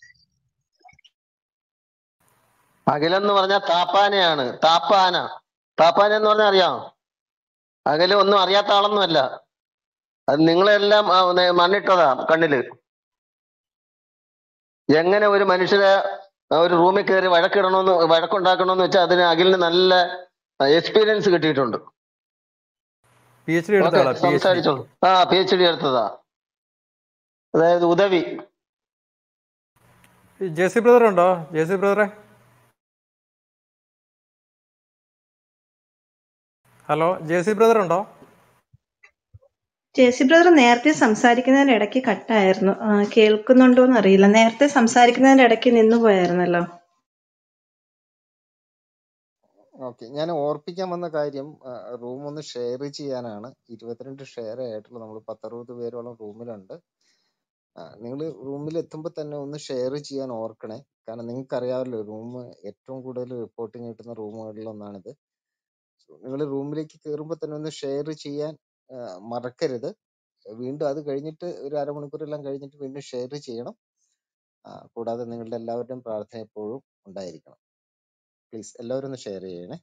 അഖിലെന്ന് പറഞ്ഞാൽ താപ്പാനയാണ് താപ്പാന താപ്പാന എന്ന് പറഞ്ഞാൽ അറിയാമോ അഖില് ഒന്നും അറിയാത്ത ആളൊന്നുമല്ല അത് നിങ്ങളെല്ലാം ആ, നെ- മണ്ണിട്ടതാ കണ്ണില് എങ്ങനെ ഒരു മനുഷ്യരെ ആ, ഒരു റൂമിൽ കയറി വഴക്കിടണമെന്ന് വഴക്കുണ്ടാക്കണമെന്ന് വെച്ചാൽ അതിന് അഖിലിന് നല്ല എക്സ്പീരിയൻസ് കിട്ടിയിട്ടുണ്ട് പി എച്ച് ഡി എടുത്ത ഓക്കെ ആളാ പി എച്ച് ഡി സംസാരിച്ചോളൂ ആ പി എച്ച് ഡി എടുത്തതാ അതായത് ഉദവി ജെ സി ബ്രദർ ഉണ്ടോ ജെ സി ബ്രദറെ ഹലോ ജെ സി ബ്രദർ ഉണ്ടോ ജേസി ബ്രദർ നേരത്തെ സംസാരിക്കുന്നതിന്റെ ഇടയ്ക്ക് കട്ടായിരുന്നു ആ, കേൾക്കുന്നുണ്ടോന്ന് അറിയില്ല നേരത്തെ സംസാരിക്കുന്നതിന്റെ ഇടയ്ക്ക് നിന്നു പോയായിരുന്നല്ലോ ഓക്കെ ഞാൻ ഓർപ്പിക്കാൻ വന്ന കാര്യം റൂം ഒന്ന് ഷെയർ ചെയ്യാനാണ് ഇരുപത്തിരണ്ട് ഷെയർ ആയിട്ടുള്ള നമ്മൾ പത്തറുപത് പേരോളം റൂമിലുണ്ട് നിങ്ങൾ റൂമിൽ എത്തുമ്പോൾ തന്നെ ഒന്ന് ഷെയർ ചെയ്യാൻ ഓർക്കണേ കാരണം നിങ്ങൾക്ക് അറിയാമല്ലോ റൂം ഏറ്റവും കൂടുതൽ റിപ്പോർട്ടിംഗ് കിട്ടുന്ന റൂമുകളിൽ ഒന്നാണിത് നിങ്ങൾ റൂമിലേക്ക് കയറുമ്പോൾ തന്നെ ഒന്ന് ഷെയർ ചെയ്യാൻ ആ, മറക്കരുത് വീണ്ടും അത് കഴിഞ്ഞിട്ട് ഒരു അരമണിക്കൂറെല്ലാം കഴിഞ്ഞിട്ട് വീണ്ടും ഷെയർ ചെയ്യണം ആ, കൂടാതെ നിങ്ങളുടെ എല്ലാവരുടെയും പ്രാർത്ഥന എപ്പോഴും ഉണ്ടായിരിക്കണം പ്ലീസ് എല്ലാവരും ഒന്ന് ഷെയർ ചെയ്യണേ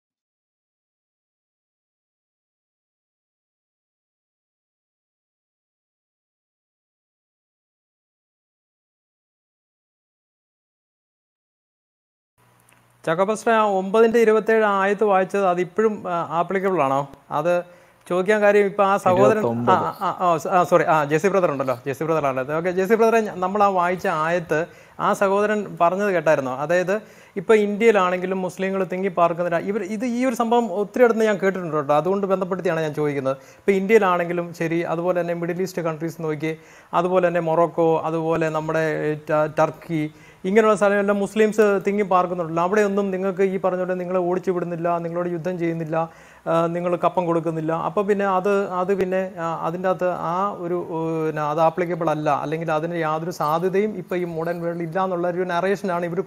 ചക്കപ്പസ്റ്റ ആ ഒമ്പതിൻ്റെ ഇരുപത്തേഴ് ആയത്ത് വായിച്ചത് അത് ഇപ്പോഴും ആപ്ലിക്കബിൾ ആണോ അത് ചോദിക്കാൻ കാര്യം ഇപ്പം ആ സഹോദരൻ ആ ഇരുപത്തൊമ്പത് ആ സോറി ആ ജെസി ബ്രദർ ഉണ്ടല്ലോ ജെസി ബ്രദർ ആണ് ഓക്കെ ജെസി ബ്രദറെ ഞ- നമ്മൾ ആ വായിച്ച ആയത്ത് ആ സഹോദരൻ പറഞ്ഞത് കേട്ടായിരുന്നോ അതായത് ഇപ്പോൾ ഇന്ത്യയിലാണെങ്കിലും മുസ്ലിങ്ങൾ തിങ്ങി പാർക്കുന്ന രാ- ഇവർ ഇത് ഈ ഒരു സംഭവം ഒത്തിരി അടുത്ത് ഞാൻ കേട്ടിട്ടുണ്ട് കേട്ടോ അതുകൊണ്ട് ബന്ധപ്പെടുത്തിയാണ് ഞാൻ ചോദിക്കുന്നത് ഇപ്പോൾ ഇന്ത്യയിലാണെങ്കിലും ശരി അതുപോലെ തന്നെ മിഡിൽ ഈസ്റ്റ് കൺട്രീസ് നോക്കി അതുപോലെ തന്നെ മൊറോക്കോ അതുപോലെ നമ്മുടെ ട- ടർക്കി ഇങ്ങനെയുള്ള സ്ഥലമെല്ലാം മുസ്ലിംസ് തിങ്ങി പാർക്കുന്നുണ്ടല്ലോ അവിടെയൊന്നും നിങ്ങൾക്ക് ഈ പറഞ്ഞ പോലെ നിങ്ങളെ ഓടിച്ചു വിടുന്നില്ല നിങ്ങളോട് യുദ്ധം ചെയ്യുന്നില്ല നിങ്ങൾ കപ്പം കൊടുക്കുന്നില്ല അപ്പോൾ പിന്നെ അത് അത് പിന്നെ ആ, അതിൻ്റെ അകത്ത് ആ ഒരു ഏ, പിന്നെ അത് ആപ്ലിക്കബിൾ അല്ല അല്ലെങ്കിൽ അതിന് യാതൊരു സാധ്യതയും ഇപ്പോൾ ഈ മോഡേൺ വേൾഡിൽ ഇല്ല എന്നുള്ള ഒരു നറേഷനാണ് ഇവർ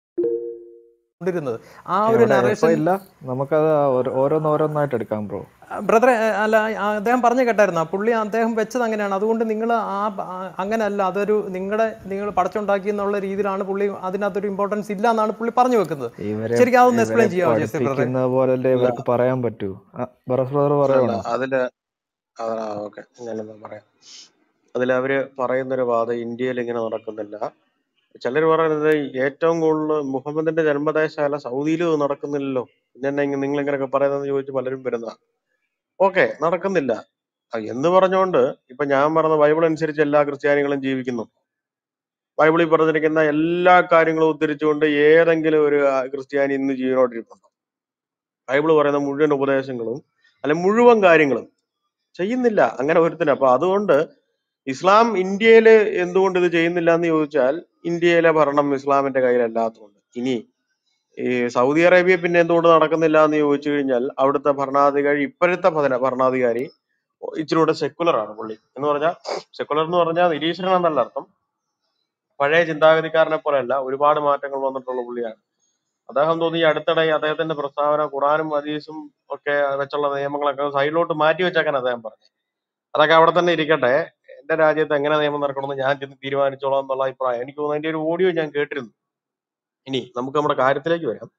കൊണ്ടിരുന്നത് ആ ഒരു എവിടെ എപ്പോ നറേഷൻ ഇല്ല നമുക്കത് ഓരോ- ഓരോന്നോരോന്നായിട്ട് എടുക്കാം ബ്രോ ബ്രദറെ അല്ല ആ, അദ്ദേഹം പറഞ്ഞു കേട്ടായിരുന്നു പുള്ളി അദ്ദേഹം വെച്ചത് അങ്ങനെയാണ് അതുകൊണ്ട് നിങ്ങൾ ആ ആ, അങ്ങനെയല്ല അതൊരു നിങ്ങളുടെ നിങ്ങൾ പടച്ചുണ്ടാക്കി എന്നുള്ള രീതിയിലാണ് പുള്ളി അതിനകത്തൊരു ഇമ്പോർട്ടൻസ് ഇല്ല എന്നാണ് പുള്ളി പറഞ്ഞു വെക്കുന്നത് ഇവരെ ശരിക്കും അതൊന്ന് ഇവരെ എക്സ്പ്ലെയിൻ ചെയ്യാമോ ജെസ്സി ബ്രദറെ പഠിപ്പിക്കുന്ന പോലല്ലേ അല്ല ഇവർക്ക് പറയാൻ പറ്റൂ ബറസ് ബ്രദർ അല്ല പറയുവാണോ അതില് അതാ ഓക്കെ ഞാനെന്താ പറയാം അതിൽ അവര് പറയുന്നൊരു വാദം ഇന്ത്യയിൽ ഇങ്ങനെ നടക്കുന്നില്ല ചിലർ പറയുന്നത് ഏറ്റവും കൂടുതൽ മുഹമ്മദിന്റെ ജന്മദേശാല സൗദിയിൽ നടക്കുന്നില്ലല്ലോ പിന്നെ നിങ്ങൾ ഇങ്ങനെയൊക്കെ പറയുന്നതെന്ന് ചോദിച്ച് പലരും വരുന്ന ഓക്കെ നടക്കുന്നില്ല ആ, എന്ന് പറഞ്ഞുകൊണ്ട് ഇപ്പൊ ഞാൻ പറഞ്ഞ ബൈബിൾ അനുസരിച്ച് എല്ലാ ക്രിസ്ത്യാനികളും ജീവിക്കുന്നു ബൈബിളിൽ പറഞ്ഞിരിക്കുന്ന എല്ലാ കാര്യങ്ങളും ഉദ്ധരിച്ചുകൊണ്ട് ഏതെങ്കിലും ഒരു ആ, ക്രിസ്ത്യാനി ഇന്ന് ജീവനോട്ടിരിപ്പുണ്ടോ ബൈബിൾ പറയുന്ന മുഴുവൻ ഉപദേശങ്ങളും അല്ലെ മുഴുവൻ കാര്യങ്ങളും ചെയ്യുന്നില്ല അങ്ങനെ ഒരുത്തിന് അപ്പൊ അതുകൊണ്ട് ഇസ്ലാം ഇന്ത്യയിൽ എന്തുകൊണ്ട് ഇത് ചെയ്യുന്നില്ല എന്ന് ചോദിച്ചാൽ ഇന്ത്യയിലെ ഭരണം ഇസ്ലാമിന്റെ കയ്യിലല്ലാത്തതുകൊണ്ട് ഇനി ഈ സൗദി അറേബ്യ പിന്നെ എന്തുകൊണ്ട് നടക്കുന്നില്ല എന്ന് ചോദിച്ചു കഴിഞ്ഞാൽ അവിടുത്തെ ഭരണാധികാരി ഇപ്പോഴത്തെ ഭരണ- ഭരണാധികാരി ഇച്ചിരി കൂടെ സെക്കുലർ ആണ് പുള്ളി എന്ന് പറഞ്ഞാൽ സെക്കുലർ എന്ന് പറഞ്ഞാൽ നിരീശ്വരൻ എന്നല്ല അർത്ഥം പഴയ ചിന്താഗതിക്കാരനെ പോലെയല്ല ഒരുപാട് മാറ്റങ്ങൾ വന്നിട്ടുള്ള പുള്ളിയാണ് അദ്ദേഹം തോന്നി ഈ അടുത്തിടെ അദ്ദേഹത്തിന്റെ പ്രസ്താവന ഖുറാനും ഹദീസും ഒക്കെ വെച്ചുള്ള നിയമങ്ങളൊക്കെ സൈഡിലോട്ട് മാറ്റി വെച്ചേക്കാൻ അദ്ദേഹം പറഞ്ഞു അതൊക്കെ അവിടെ തന്നെ ഇരിക്കട്ടെ എന്റെ രാജ്യത്ത് എങ്ങനെ നിയമം നടക്കണമെന്ന് ഞാൻ ചെന്ന് തീരുമാനിച്ചോളാം എന്നുള്ള അഭിപ്രായം എനിക്ക് തോന്നുന്നു അതിന്റെ ഒരു ഓഡിയോ ഞാൻ കേട്ടിരുന്നു ഇനി നമുക്ക് നമ്മുടെ കാര്യത്തിലേക്ക് വരാം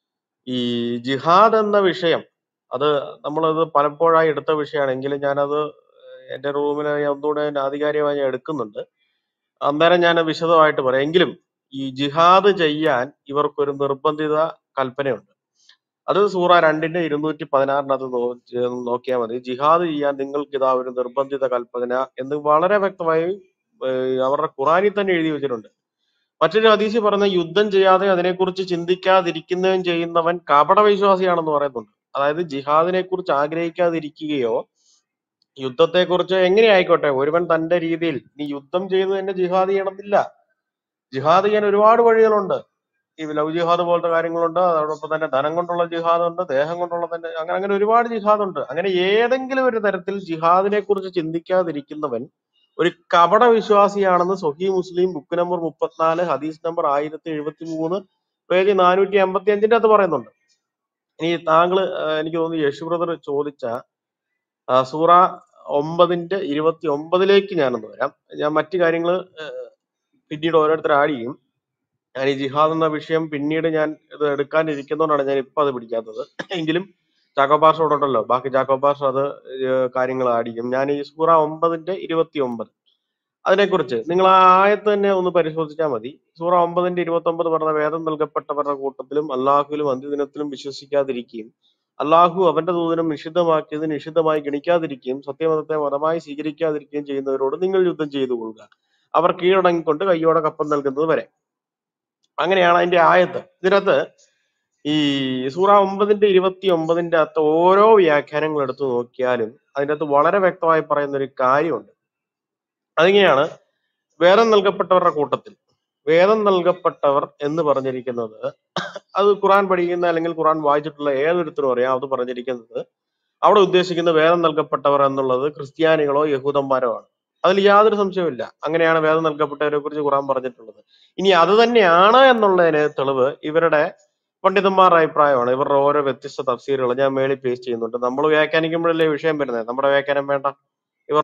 ഈ ജിഹാദ് എന്ന വിഷയം അത് നമ്മളത് പലപ്പോഴായി എടുത്ത വിഷയമാണെങ്കിലും ഞാനത് എന്റെ റൂമിൽ ഒന്നുകൂടെ ഞാൻ ആധികാരികമായി ഞാൻ എടുക്കുന്നുണ്ട് അന്നേരം ഞാൻ വിശദമായിട്ട് പറയാം എങ്കിലും ഈ ജിഹാദ് ചെയ്യാൻ ഇവർക്കൊരു നിർബന്ധിത കൽപ്പനയുണ്ട് അത് സൂറ രണ്ടിന്റെ ഇരുന്നൂറ്റി പതിനാറിനകത്ത് നോ നോക്കിയാൽ മതി ജിഹാദ് ചെയ്യാൻ നിങ്ങൾക്ക് ഇതാ ഒരു നിർബന്ധിത കൽപ്പന എന്ന് വളരെ വ്യക്തമായി ഏഹ് അവരുടെ ഖുറാനിൽ തന്നെ എഴുതി വെച്ചിട്ടുണ്ട് മറ്റൊരു ഹദീസ് പറഞ്ഞ യുദ്ധം ചെയ്യാതെ അതിനെക്കുറിച്ച് ചിന്തിക്കാതിരിക്കുന്നതും ചെയ്യുന്നവൻ കപട വിശ്വാസിയാണെന്ന് പറയുന്നുണ്ട് അതായത് ജിഹാദിനെ കുറിച്ച് ആഗ്രഹിക്കാതിരിക്കുകയോ യുദ്ധത്തെക്കുറിച്ച് എങ്ങനെ ആയിക്കോട്ടെ ഒരുവൻ തന്റെ രീതിയിൽ നീ യുദ്ധം ചെയ്ത് തന്നെ ജിഹാദ് ചെയ്യണമെന്നില്ല ജിഹാദ് ചെയ്യാൻ ഒരുപാട് വഴികളുണ്ട് ഈ ലവ് ജിഹാദ് പോലത്തെ കാര്യങ്ങളുണ്ട് അതോടൊപ്പം തന്നെ ധനം കൊണ്ടുള്ള ജിഹാദ് ഉണ്ട് ദേഹം കൊണ്ടുള്ള തന്നെ അങ്ങനെ അങ്ങനെ ഒരുപാട് ജിഹാദ് ഉണ്ട് അങ്ങനെ ഏതെങ്കിലും ഒരു തരത്തിൽ ജിഹാദിനെ കുറിച്ച് ചിന്തിക്കാതിരിക്കുന്നവൻ ഒരു കപട വിശ്വാസിയാണെന്ന് സൊഹി മുസ്ലിം ബുക്ക് നമ്പർ മുപ്പത്തിനാല് ഹദീസ് നമ്പർ ആയിരത്തി എഴുപത്തി മൂന്ന് പേജ് നാനൂറ്റി എൺപത്തി അഞ്ചിന്റെ അകത്ത് പറയുന്നുണ്ട് ഇനി താങ്കൾ എനിക്ക് തോന്നുന്നു യശു ബ്രദർ ചോദിച്ച ആ, സൂറ ഒമ്പതിന്റെ ഇരുപത്തി ഒമ്പതിലേക്ക് ഞാനൊന്ന് വരാം ഞാൻ മറ്റു കാര്യങ്ങൾ പിന്നീട് ഓരോരുത്തർ ആഡ് ചെയ്യും ഞാൻ ഈ ജിഹാദ് എന്ന വിഷയം പിന്നീട് ഞാൻ ഇത് എടുക്കാനിരിക്കുന്നതുകൊണ്ടാണ് ഞാൻ ഇപ്പൊ അത് പിടിക്കാത്തത് എങ്കിലും ചാക്കോബാർഷ ഇവിടെ ഉണ്ടല്ലോ ബാക്കി ചാക്കോബാർഷ അത് ഏഹ് കാര്യങ്ങൾ ആഡ് ചെയ്യും ഞാൻ ഈ സൂറ ഒമ്പതിന്റെ ഇരുപത്തി ഒമ്പത് അതിനെക്കുറിച്ച് നിങ്ങൾ ആ ആയത്ത് തന്നെ ഒന്ന് പരിശോധിച്ചാൽ മതി സൂറ ഒമ്പതിന്റെ ഇരുപത്തി ഒമ്പത് പറഞ്ഞ വേദം നൽകപ്പെട്ടവരുടെ കൂട്ടത്തിലും അള്ളാഹുവിലും അന്ത്യദിനത്തിലും വിശ്വസിക്കാതിരിക്കുകയും അള്ളാഹു അവന്റെ ദൂതനം നിഷിദ്ധമാക്കിയത് നിഷിദ്ധമായി ഗണിക്കാതിരിക്കുകയും സത്യമതത്തെ മതമായി സ്വീകരിക്കാതിരിക്കുകയും ചെയ്യുന്നവരോട് നിങ്ങൾ യുദ്ധം ചെയ്തു കൊള്ളുക അവർ കീഴടങ്ങിക്കൊണ്ട് കയ്യോടെ കപ്പം നൽകുന്നത് വരെ അങ്ങനെയാണ് അതിന്റെ ആയത്ത് ഇതിനകത്ത് ഈ സൂറ ഒമ്പതിന്റെ ഇരുപത്തി ഒമ്പതിന്റെ അകത്ത് ഓരോ വ്യാഖ്യാനങ്ങൾ എടുത്തു നോക്കിയാലും അതിന്റെ അകത്ത് വളരെ വ്യക്തമായി പറയുന്ന ഒരു കാര്യമുണ്ട് അതിങ്ങനെയാണ് വേദം നൽകപ്പെട്ടവരുടെ കൂട്ടത്തിൽ വേദം നൽകപ്പെട്ടവർ എന്ന് പറഞ്ഞിരിക്കുന്നത് അത് ഖുറാൻ പഠിക്കുന്ന അല്ലെങ്കിൽ ഖുറാൻ വായിച്ചിട്ടുള്ള ഏതൊരുത്തരും അറിയാം അത് പറഞ്ഞിരിക്കുന്നത് അവിടെ ഉദ്ദേശിക്കുന്ന വേദം നൽകപ്പെട്ടവർ എന്നുള്ളത് ക്രിസ്ത്യാനികളോ യഹൂദന്മാരോ ആണ് അതിൽ യാതൊരു സംശയവുമില്ല അങ്ങനെയാണ് വേദം നൽകപ്പെട്ടവരെ കുറിച്ച് ഖുറാൻ പറഞ്ഞിട്ടുള്ളത് ഇനി അത് തന്നെയാണ് എന്നുള്ളതിന് തെളിവ് ഇവരുടെ പണ്ഡിതന്മാരുടെ അഭിപ്രായമാണ് ഇവരുടെ ഓരോ വ്യത്യസ്ത തഫ്സീറുകൾ ഞാൻ മേളിൽ പേസ്റ്റ് ചെയ്യുന്നുണ്ട് നമ്മൾ വ്യാഖ്യാനിക്കുമ്പോഴല്ലേ വിഷയം വരുന്നത് നമ്മുടെ വ്യാഖ്യാനം വേണ്ട ഇവർ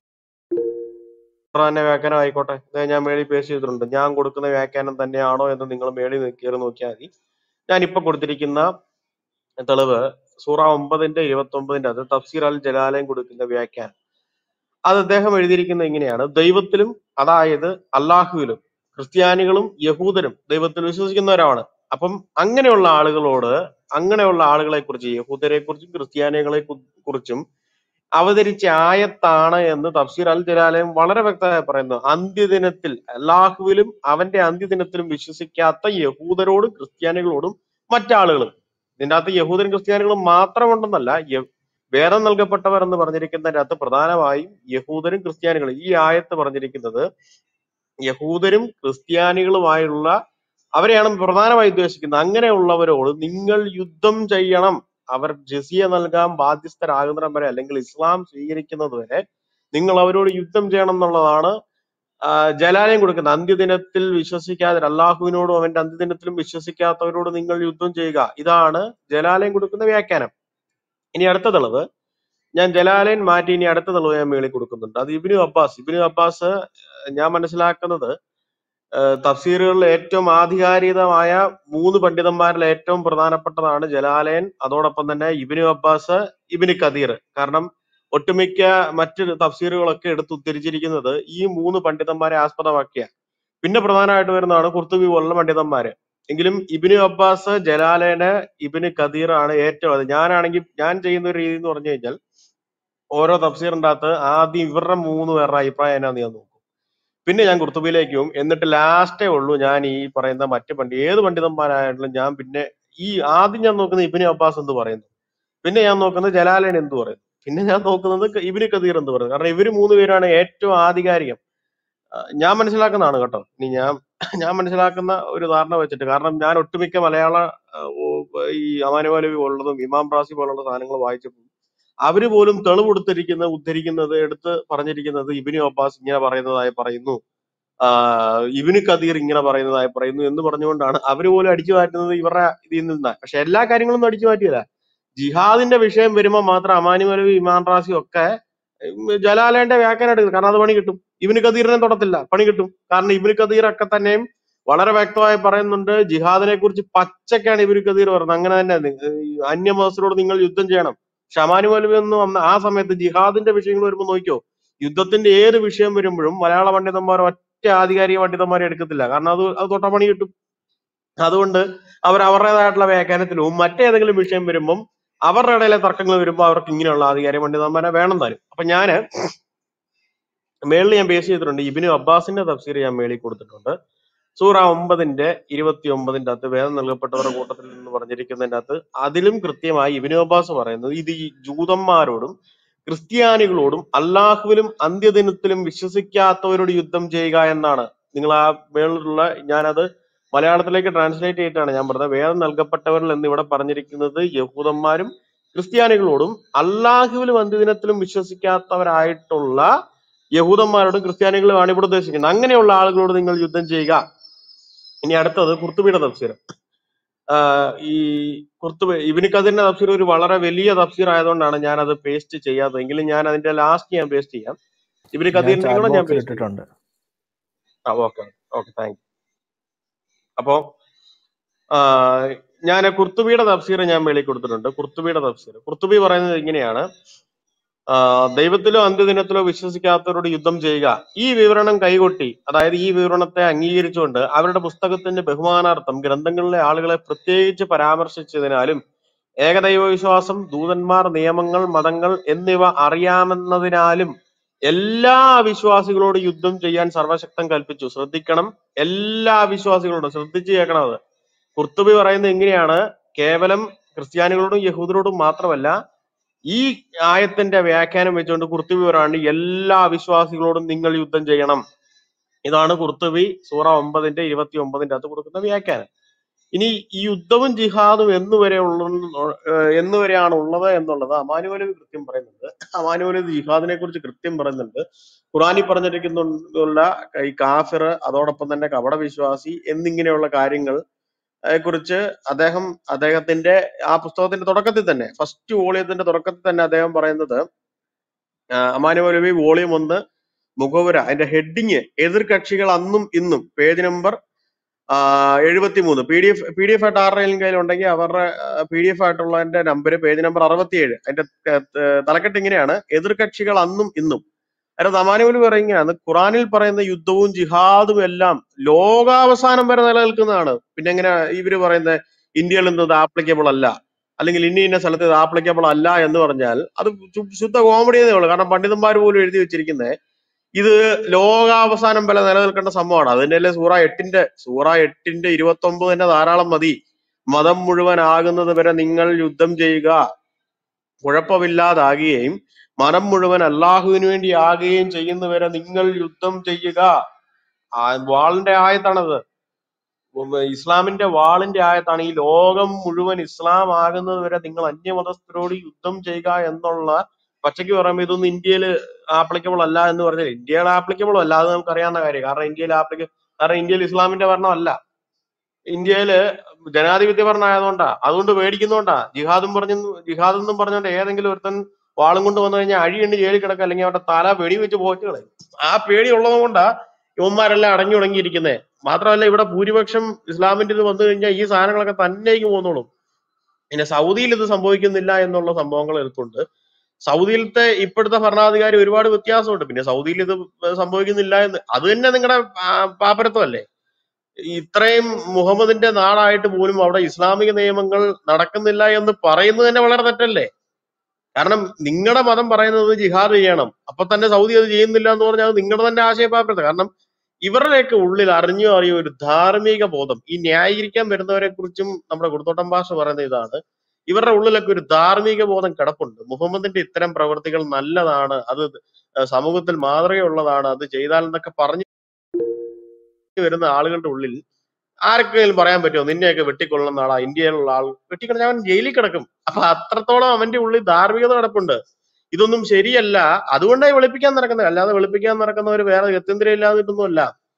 തന്നെ വ്യാഖ്യാനം ആയിക്കോട്ടെ ഇത് ഞാൻ മേളിൽ പേസ്റ്റ് ചെയ്തിട്ടുണ്ട് ഞാൻ കൊടുക്കുന്ന വ്യാഖ്യാനം തന്നെയാണോ എന്ന് നിങ്ങൾ മേളിൽ കയറി നോക്കിയാൽ മതി ഞാൻ ഇപ്പൊ കൊടുത്തിരിക്കുന്ന തെളിവ് സൂറ ഒമ്പതിന്റെ ഇരുപത്തി ഒമ്പതിന്റെ അത് തഫ്സീർ അൽ ജലാലയം കൊടുക്കുന്ന വ്യാഖ്യാനം അത് അദ്ദേഹം എഴുതിയിരിക്കുന്നത് ഇങ്ങനെയാണ് ദൈവത്തിലും അതായത് അള്ളാഹുവിലും ക്രിസ്ത്യാനികളും യഹൂദരും ദൈവത്തിൽ വിശ്വസിക്കുന്നവരാണ് അപ്പം അങ്ങനെയുള്ള ആളുകളോട് അങ്ങനെയുള്ള ആളുകളെ കുറിച്ച് യഹൂദരെ കുറിച്ചും ക്രിസ്ത്യാനികളെ കു- കുറിച്ചും അവതരിച്ച ആയത്താണ് എന്ന് തഫ്സീർ അൽ ജലാലയം വളരെ വ്യക്തമായി പറയുന്നു അന്ത്യദിനത്തിൽ അല്ലാഹുവിലും അവന്റെ അന്ത്യദിനത്തിലും വിശ്വസിക്കാത്ത യഹൂദരോടും ക്രിസ്ത്യാനികളോടും മറ്റാളുകളും ഇതിന്റെ അകത്ത് യഹൂദരും ക്രിസ്ത്യാനികളും മാത്രമുണ്ടെന്നല്ല യ- വേദം നൽകപ്പെട്ടവർ എന്ന് പറഞ്ഞിരിക്കുന്നതിന്റെ അകത്ത് പ്രധാനമായും യഹൂദരും ക്രിസ്ത്യാനികളും ഈ ആയത്ത് പറഞ്ഞിരിക്കുന്നത് യഹൂദരും ക്രിസ്ത്യാനികളുമായുള്ള അവരെയാണ് പ്രധാനമായി ഉദ്ദേശിക്കുന്നത് അങ്ങനെയുള്ളവരോട് നിങ്ങൾ യുദ്ധം ചെയ്യണം അവർ ജസിയ നൽകാൻ ബാധ്യസ്ഥരാകുന്നിടം വരെ അല്ലെങ്കിൽ ഇസ്ലാം സ്വീകരിക്കുന്നത് വരെ നിങ്ങൾ അവരോട് യുദ്ധം ചെയ്യണം എന്നുള്ളതാണ് ആ, ജലാലയം കൊടുക്കുന്നത് അന്ത്യദിനത്തിൽ വിശ്വസിക്കാതെ അള്ളാഹുവിനോടും അവന്റെ അന്ത്യദിനത്തിലും വിശ്വസിക്കാത്തവരോട് നിങ്ങൾ യുദ്ധം ചെയ്യുക ഇതാണ് ജലാലയം കൊടുക്കുന്ന വ്യാഖ്യാനം ഇനി അടുത്ത തെളിവ് ഞാൻ ജലാലയൻ മാറ്റി ഇനി അടുത്ത തെളിവ് ഞാൻ മേളിൽ കൊടുക്കുന്നുണ്ട് അത് ഇബിനു അബ്ബാസ് ഇബിനു അബ്ബാസ് ഏഹ്, ഞാൻ മനസ്സിലാക്കുന്നത് ഏഹ്, തഫ്സീറുകളിൽ ഏറ്റവും ആധികാരികമായ മൂന്ന് പണ്ഡിതന്മാരിൽ ഏറ്റവും പ്രധാനപ്പെട്ടതാണ് ജലാലയൻ അതോടൊപ്പം തന്നെ ഇബിനു അബ്ബാസ് ഇബിന് കദീർ കാരണം ഒട്ടുമിക്ക മറ്റ് തഫ്സീറുകളൊക്കെ എടുത്ത് ഉദ്ധരിച്ചിരിക്കുന്നത് ഈ മൂന്ന് പണ്ഡിതന്മാരെ ആസ്പദമാക്കിയ പിന്നെ പ്രധാനമായിട്ട് വരുന്നതാണ് കുർത്തുബി പോലുള്ള പണ്ഡിതന്മാര് എങ്കിലും ഇബിനു അബ്ബാസ് ജലാലയന് ഇബിന് കദീർ ആണ് ഏറ്റവും അത് ഞാനാണെങ്കിൽ ഞാൻ ചെയ്യുന്ന ഒരു രീതി എന്ന് പറഞ്ഞു കഴിഞ്ഞാൽ ഓരോ തഫ്സീറിന്റെ അകത്ത് ആദ്യം ഇവരുടെ മൂന്ന് പേരുടെ അഭിപ്രായം എന്നാന്ന് ഞാൻ നോക്കും പിന്നെ ഞാൻ കുർത്തുബിയിലേക്ക് പോകും എന്നിട്ട് ലാസ്റ്റേ ഉള്ളൂ ഞാൻ ഈ പറയുന്ന മറ്റ് പണ്ഡിത ഏത് പണ്ഡിതന്മാരായാലും ഞാൻ പിന്നെ ഈ ആദ്യം ഞാൻ നോക്കുന്നത് ഇബിന് അബ്ബാസ് എന്ത് പറയുന്നു പിന്നെ ഞാൻ നോക്കുന്നത് ജലാലൻ എന്ത് പറയുന്നു പിന്നെ ഞാൻ നോക്കുന്നത് ക- ഇബിന് കദീർ എന്ത് പറയുന്നു കാരണം ഇവര് മൂന്ന് പേരാണ് ഏറ്റവും ആധികാരികം ആ, ഞാൻ മനസ്സിലാക്കുന്നതാണ് കേട്ടോ ഇനി ഞാൻ ഞാൻ മനസ്സിലാക്കുന്ന ഒരു ധാരണ വെച്ചിട്ട് കാരണം ഞാൻ ഒട്ടുമിക്ക മലയാള ആ, ഓ- ഈ അമാനുവാലവി പോലുള്ളതും ഇമാം ബ്രാസി പോലുള്ള സാധനങ്ങൾ വായിച്ചപ്പോൾ അവര് പോലും തെളിവെടുത്തിരിക്കുന്ന ഉദ്ധരിക്കുന്നത് എടുത്ത് പറഞ്ഞിരിക്കുന്നത് ഇബിനു അബ്ബാസ് ഇങ്ങനെ പറയുന്നതായി പറയുന്നു ആ, ഇബിന് കദീർ ഇങ്ങനെ പറയുന്നതായി പറയുന്നു എന്ന് പറഞ്ഞുകൊണ്ടാണ് അവർ പോലും അടിച്ചു മാറ്റുന്നത് ഇവരുടെ ഇതിൽ നിന്നാണ് പക്ഷെ എല്ലാ കാര്യങ്ങളൊന്നും അടിച്ചു മാറ്റിയില്ല ജിഹാദിന്റെ വിഷയം വരുമ്പോൾ മാത്രം അമാനി മൗലവി ഇമാൻ റാസിയും ഒക്കെ ഉം, ജലാലേന്റെ വ്യാഖ്യാനം എടുക്കുന്നത് കാരണം അത് പണി കിട്ടും ഇബിന് കദീറിനെ തൊടത്തില്ല പണി കിട്ടും കാരണം ഇബിന് കദീർ ഒക്കെ തന്നെയും വളരെ വ്യക്തമായി പറയുന്നുണ്ട് ജിഹാദിനെ കുറിച്ച് പച്ചക്കാണ് ഇബിന് കദീർ പറയുന്നത് അങ്ങനെ തന്നെ നി- ഈ അന്യമതസ്ഥരോട് നിങ്ങൾ യുദ്ധം ചെയ്യണം ഷമാനി മൗലവി ഒന്നും അന്ന് ആ സമയത്ത് ജിഹാദിന്റെ വിഷയങ്ങൾ വരുമ്പോൾ നോക്കിയോ യുദ്ധത്തിന്റെ ഏത് വിഷയം വരുമ്പോഴും മലയാള പണ്ഡിതന്മാർ ഒറ്റ ആധികാരിക പണ്ഡിതന്മാരെ എടുക്കത്തില്ല കാരണം അത് അത് തൊട്ട പണി കിട്ടും അതുകൊണ്ട് അവർ അവരുടേതായിട്ടുള്ള വ്യാഖ്യാനത്തിലും മറ്റേതെങ്കിലും വിഷയം വരുമ്പം അവരുടെ ഇടയിലെ തർക്കങ്ങൾ വരുമ്പോൾ അവർക്ക് ഇങ്ങനെയുള്ള ആധികാരിക പണ്ഡിതന്മാരെ വേണം താനും അപ്പൊ ഞാന് മേളിൽ ഞാൻ ബേസ് ചെയ്തിട്ടുണ്ട് ഇബിനു അബ്ബാസിന്റെ തഫ്സീർ ഞാൻ മേളിൽ കൊടുത്തിട്ടുണ്ട് സൂറ ഒമ്പതിന്റെ ഇരുപത്തി ഒമ്പതിന്റെ അകത്ത് വേദം നൽകപ്പെട്ടവരുടെ കൂട്ടത്തിൽ നിന്ന് പറഞ്ഞിരിക്കുന്നതിന്റെ അകത്ത് അതിലും കൃത്യമായി ഇബിനു അബ്ബാസ് പറയുന്നത് ഇത് ഈ ജൂതന്മാരോടും ക്രിസ്ത്യാനികളോടും അള്ളാഹുവിലും അന്ത്യദിനത്തിലും വിശ്വസിക്കാത്തവരോട് യുദ്ധം ചെയ്യുക എന്നാണ് നിങ്ങൾ ആ മേളിലുള്ള ഞാനത് മലയാളത്തിലേക്ക് ട്രാൻസ്ലേറ്റ് ചെയ്തിട്ടാണ് ഞാൻ പറഞ്ഞത് വേദം നൽകപ്പെട്ടവരിൽ എന്ന് ഇവിടെ പറഞ്ഞിരിക്കുന്നത് യഹൂദന്മാരും ക്രിസ്ത്യാനികളോടും അള്ളാഹുവിലും അന്ത്യദിനത്തിലും വിശ്വസിക്കാത്തവരായിട്ടുള്ള യഹൂദന്മാരോടും ക്രിസ്ത്യാനികളുമാണ് ഇവിടെ ഉദ്ദേശിക്കുന്നത് അങ്ങനെയുള്ള ആളുകളോട് നിങ്ങൾ യുദ്ധം ചെയ്യുക ഇനി അടുത്തത് കുർത്തുബിയുടെ തഫ്സീർ ആഹ് ഈ കുർത്തുബി ഇബിന് കദീറിന്റെ തഫ്സീർ ഒരു വളരെ വലിയ തഫ്സീർ ആയതുകൊണ്ടാണ് ഞാൻ അത് പേസ്റ്റ് ചെയ്യാത്തത് എങ്കിലും ഞാൻ അതിന്റെ ലാസ്റ്റ് ഞാൻ പേസ്റ്റ് ചെയ്യാം ഇബിന് ഞാൻ കദീറിന്റെ ചാറ്റ് കൂടെ ഞാൻ ബോക്സിൽ പേസ്റ്റ് ചെയ്യാം ഇട്ടിട്ടുണ്ട് ആ ഓക്കെ ഓക്കെ താങ്ക് യു അപ്പോ ആഹ് ഞാൻ കുർത്തുബിയുടെ തഫ്സീർ ഞാൻ മേളിൽ കൊടുത്തിട്ടുണ്ട് കുർത്തുബിയുടെ തഫ്സീർ കുർത്തുബി പറയുന്നത് ഇങ്ങനെയാണ് ആഹ് ദൈവത്തിലോ അന്ത്യദിനത്തിലോ വിശ്വസിക്കാത്തവരോട് യുദ്ധം ചെയ്യുക ഈ വിവരണം കൈകൊട്ടി അതായത് ഈ വിവരണത്തെ അംഗീകരിച്ചുകൊണ്ട് അവരുടെ പുസ്തകത്തിന്റെ ബഹുമാനാർത്ഥം ഗ്രന്ഥങ്ങളിലെ ആളുകളെ പ്രത്യേകിച്ച് പരാമർശിച്ചതിനാലും ഏകദൈവ വിശ്വാസം ദൂതന്മാർ നിയമങ്ങൾ മതങ്ങൾ എന്നിവ അറിയാമെന്നതിനാലും എല്ലാ വിശ്വാസികളോട് യുദ്ധം ചെയ്യാൻ സർവശക്തൻ കൽപ്പിച്ചു ശ്രദ്ധിക്കണം എല്ലാ വിശ്വാസികളോടും ശ്രദ്ധിച്ചു കേൾക്കണം അത് കുർത്തുബി പറയുന്നത് എങ്ങനെയാണ് കേവലം ക്രിസ്ത്യാനികളോടും യഹൂദരോടും മാത്രമല്ല ഈ ആയത്തിന്റെ വ്യാഖ്യാനം വെച്ചുകൊണ്ട് കുർത്തുബി പറയാണ് എല്ലാ വിശ്വാസികളോടും നിങ്ങൾ യുദ്ധം ചെയ്യണം ഇതാണ് കുർത്തുബി സൂറ ഒമ്പതിന്റെ ഇരുപത്തി ഒമ്പതിന്റെ അകത്ത് കൊടുക്കുന്ന വ്യാഖ്യാനം ഇനി ഈ യുദ്ധവും ജിഹാദും എന്നുവരെ ഉള്ള എന്നുവരെയാണ് ഉള്ളത് എന്നുള്ളത് അമാനുവലി കൃത്യം പറയുന്നുണ്ട് അമാനുവലി ജിഹാദിനെ കുറിച്ച് കൃത്യം പറയുന്നുണ്ട് ഖുറാനിൽ പറഞ്ഞിരിക്കുന്നുള്ള ഈ കാഫിർ അതോടൊപ്പം തന്നെ കപട വിശ്വാസി എന്നിങ്ങനെയുള്ള കാര്യങ്ങൾ കുറിച്ച് അദ്ദേഹം അദ്ദേഹത്തിന്റെ ആ പുസ്തകത്തിന്റെ തുടക്കത്തിൽ തന്നെ ഫസ്റ്റ് വോളിയത്തിന്റെ തുടക്കത്തിൽ തന്നെ അദ്ദേഹം പറയുന്നത് അമാനുവലവി വോളിയം ഒന്ന് മുഖവുര അതിന്റെ ഹെഡിങ് എതിർ കക്ഷികൾ അന്നും ഇന്നും പേജ് നമ്പർ എഴുപത്തി മൂന്ന് P D F P D F ആയിട്ട് ആരുടെയും കയ്യിലുണ്ടെങ്കിൽ അവരുടെ പി ഡി എഫ് ആയിട്ടുള്ളതിന്റെ നമ്പർ പേജ് നമ്പർ അറുപത്തിയേഴ് അതിന്റെ ത- തലക്കെട്ട് ഇങ്ങനെയാണ് എതിർ കക്ഷികൾ അന്നും ഇന്നും അതിന്റെ തമാനുവിൽ പറയുകയാണ് ഖുറാനിൽ പറയുന്ന യുദ്ധവും ജിഹാദും എല്ലാം ലോകാവസാനം വരെ നിലനിൽക്കുന്നതാണ് പിന്നെ എങ്ങനെ ഇവര് പറയുന്നത് ഇന്ത്യയിൽ നിന്ന് ഇത് ആപ്ലിക്കബിൾ അല്ല അല്ലെങ്കിൽ ഇന്ന ഇന്ന സ്ഥലത്ത് ഇത് ആപ്ലിക്കബിൾ അല്ല എന്ന് പറഞ്ഞാൽ അത് ശു- ശുദ്ധ കോമഡി എന്നേ ഉള്ളൂ കാരണം പണ്ഡിതന്മാർ പോലും എഴുതി വെച്ചിരിക്കുന്നത് ഇത് ലോകാവസാനം വരെ നിലനിൽക്കേണ്ട സംഭവമാണ് അതിന്റെ സൂറ എട്ടിന്റെ സൂറ എട്ടിന്റെ ഇരുപത്തി ഒമ്പത് തന്നെ ധാരാളം മതി മതം മുഴുവൻ ആകുന്നത് വരെ നിങ്ങൾ യുദ്ധം ചെയ്യുക കുഴപ്പമില്ലാതാകുകയും മനം മുഴുവൻ അള്ളാഹുവിന് വേണ്ടി ആകുകയും ചെയ്യുന്നവരെ നിങ്ങൾ യുദ്ധം ചെയ്യുക ആ വാളിന്റെ ആയത്താണത് ഉം ഇസ്ലാമിന്റെ വാളിന്റെ ആയത്താണ് ഈ ലോകം മുഴുവൻ ഇസ്ലാം ആകുന്നത് വരെ നിങ്ങൾ അന്യമതസ്ഥരോട് യുദ്ധം ചെയ്യുക എന്നുള്ള പച്ചയ്ക്ക് പറയുമ്പോൾ ഇതൊന്നും ഇന്ത്യയിൽ ആപ്ലിക്കബിൾ അല്ല എന്ന് പറഞ്ഞാൽ ഇന്ത്യയിൽ ആപ്ലിക്കബിൾ അല്ല അത് നമുക്ക് അറിയാവുന്ന കാര്യം കാരണം ഇന്ത്യയിൽ ആപ്ലിക്ക കാരണം ഇന്ത്യയിൽ ഇസ്ലാമിന്റെ ഭരണം അല്ല ഇന്ത്യയില് ജനാധിപത്യ ഭരണം ആയതുകൊണ്ടാ അതുകൊണ്ട് പേടിക്കുന്നോണ്ടാ ജിഹാദും പറഞ്ഞു ജിഹാദ് എന്നും പറഞ്ഞുകൊണ്ട് ഏതെങ്കിലും ഒരുത്തൻ വാളും കൊണ്ട് വന്നു കഴിഞ്ഞാൽ അഴിയുണ്ട് ജയിലിൽ കിടക്കുക അല്ലെങ്കിൽ അവരുടെ തല വെടി വെച്ച് പോച്ചു കളയും ആ പേടി ഉള്ളത് കൊണ്ടാ ഇവന്മാരെല്ലാം അടങ്ങി തുടങ്ങിയിരിക്കുന്നത് മാത്രമല്ല ഇവിടെ ഭൂരിപക്ഷം ഇസ്ലാമിന്റെ ഇത് വന്നു കഴിഞ്ഞാൽ ഈ സാധനങ്ങളൊക്കെ തന്നേക്ക് പോന്നോളും പിന്നെ സൗദിയിൽ ഇത് സംഭവിക്കുന്നില്ല എന്നുള്ള സംഭവങ്ങൾ എടുത്തുണ്ട് സൗദിയിലത്തെ ഇപ്പോഴത്തെ ഭരണാധികാരി ഒരുപാട് വ്യത്യാസമുണ്ട് പിന്നെ സൗദിയിൽ ഇത് സംഭവിക്കുന്നില്ല എന്ന് അത് തന്നെ നിങ്ങളുടെ പാപ്പരത്വമല്ലേ ഇത്രയും മുഹമ്മദിന്റെ നാടായിട്ട് പോലും അവിടെ ഇസ്ലാമിക നിയമങ്ങൾ നടക്കുന്നില്ല എന്ന് പറയുന്നത് തന്നെ വളരെ തെറ്റല്ലേ കാരണം നിങ്ങളുടെ മതം പറയുന്നത് ജിഹാദ് ചെയ്യണം അപ്പൊ തന്നെ സൗദി അത് ചെയ്യുന്നില്ല എന്ന് പറഞ്ഞാൽ അത് നിങ്ങളുടെ തന്നെ ആശയപാത്രത കാരണം ഇവരുടെയൊക്കെ ഉള്ളിൽ അറിഞ്ഞോ അറിയോ ഒരു ധാർമ്മിക ബോധം ഈ ന്യായീകരിക്കാൻ വരുന്നവരെ കുറിച്ചും നമ്മുടെ കുടുത്തോട്ടം ഭാഷ പറയുന്ന ഇതാണ് ഇവരുടെ ഉള്ളിലൊക്കെ ഒരു ധാർമ്മിക ബോധം കിടപ്പുണ്ട് മുഹമ്മദിന്റെ ഇത്തരം പ്രവൃത്തികൾ നല്ലതാണ് അത് സമൂഹത്തിൽ മാതൃകയുള്ളതാണ് അത് ചെയ്താൽ എന്നൊക്കെ പറഞ്ഞു വരുന്ന ആളുകളുടെ ഉള്ളിൽ ആർക്കെങ്കിലും പറയാൻ പറ്റുമോ നിന്നെയൊക്കെ വെട്ടിക്കൊള്ളുന്ന ആളാ ഇന്ത്യയിലുള്ള ആൾ വെട്ടിക്കൊള്ളുന്ന അവൻ ജയിലിൽ കിടക്കും അപ്പൊ അത്രത്തോളം അവന്റെ ഉള്ളിൽ ധാർമ്മികത കിടപ്പുണ്ട് ഇതൊന്നും ശരിയല്ല അതുകൊണ്ടായി വെളുപ്പിക്കാൻ നടക്കുന്നത് അല്ലാതെ വെളുപ്പിക്കാൻ നടക്കുന്നവർ വേറെ ഗത്യന്തരം ഇല്ലാതിട്ടൊന്നുമല്ല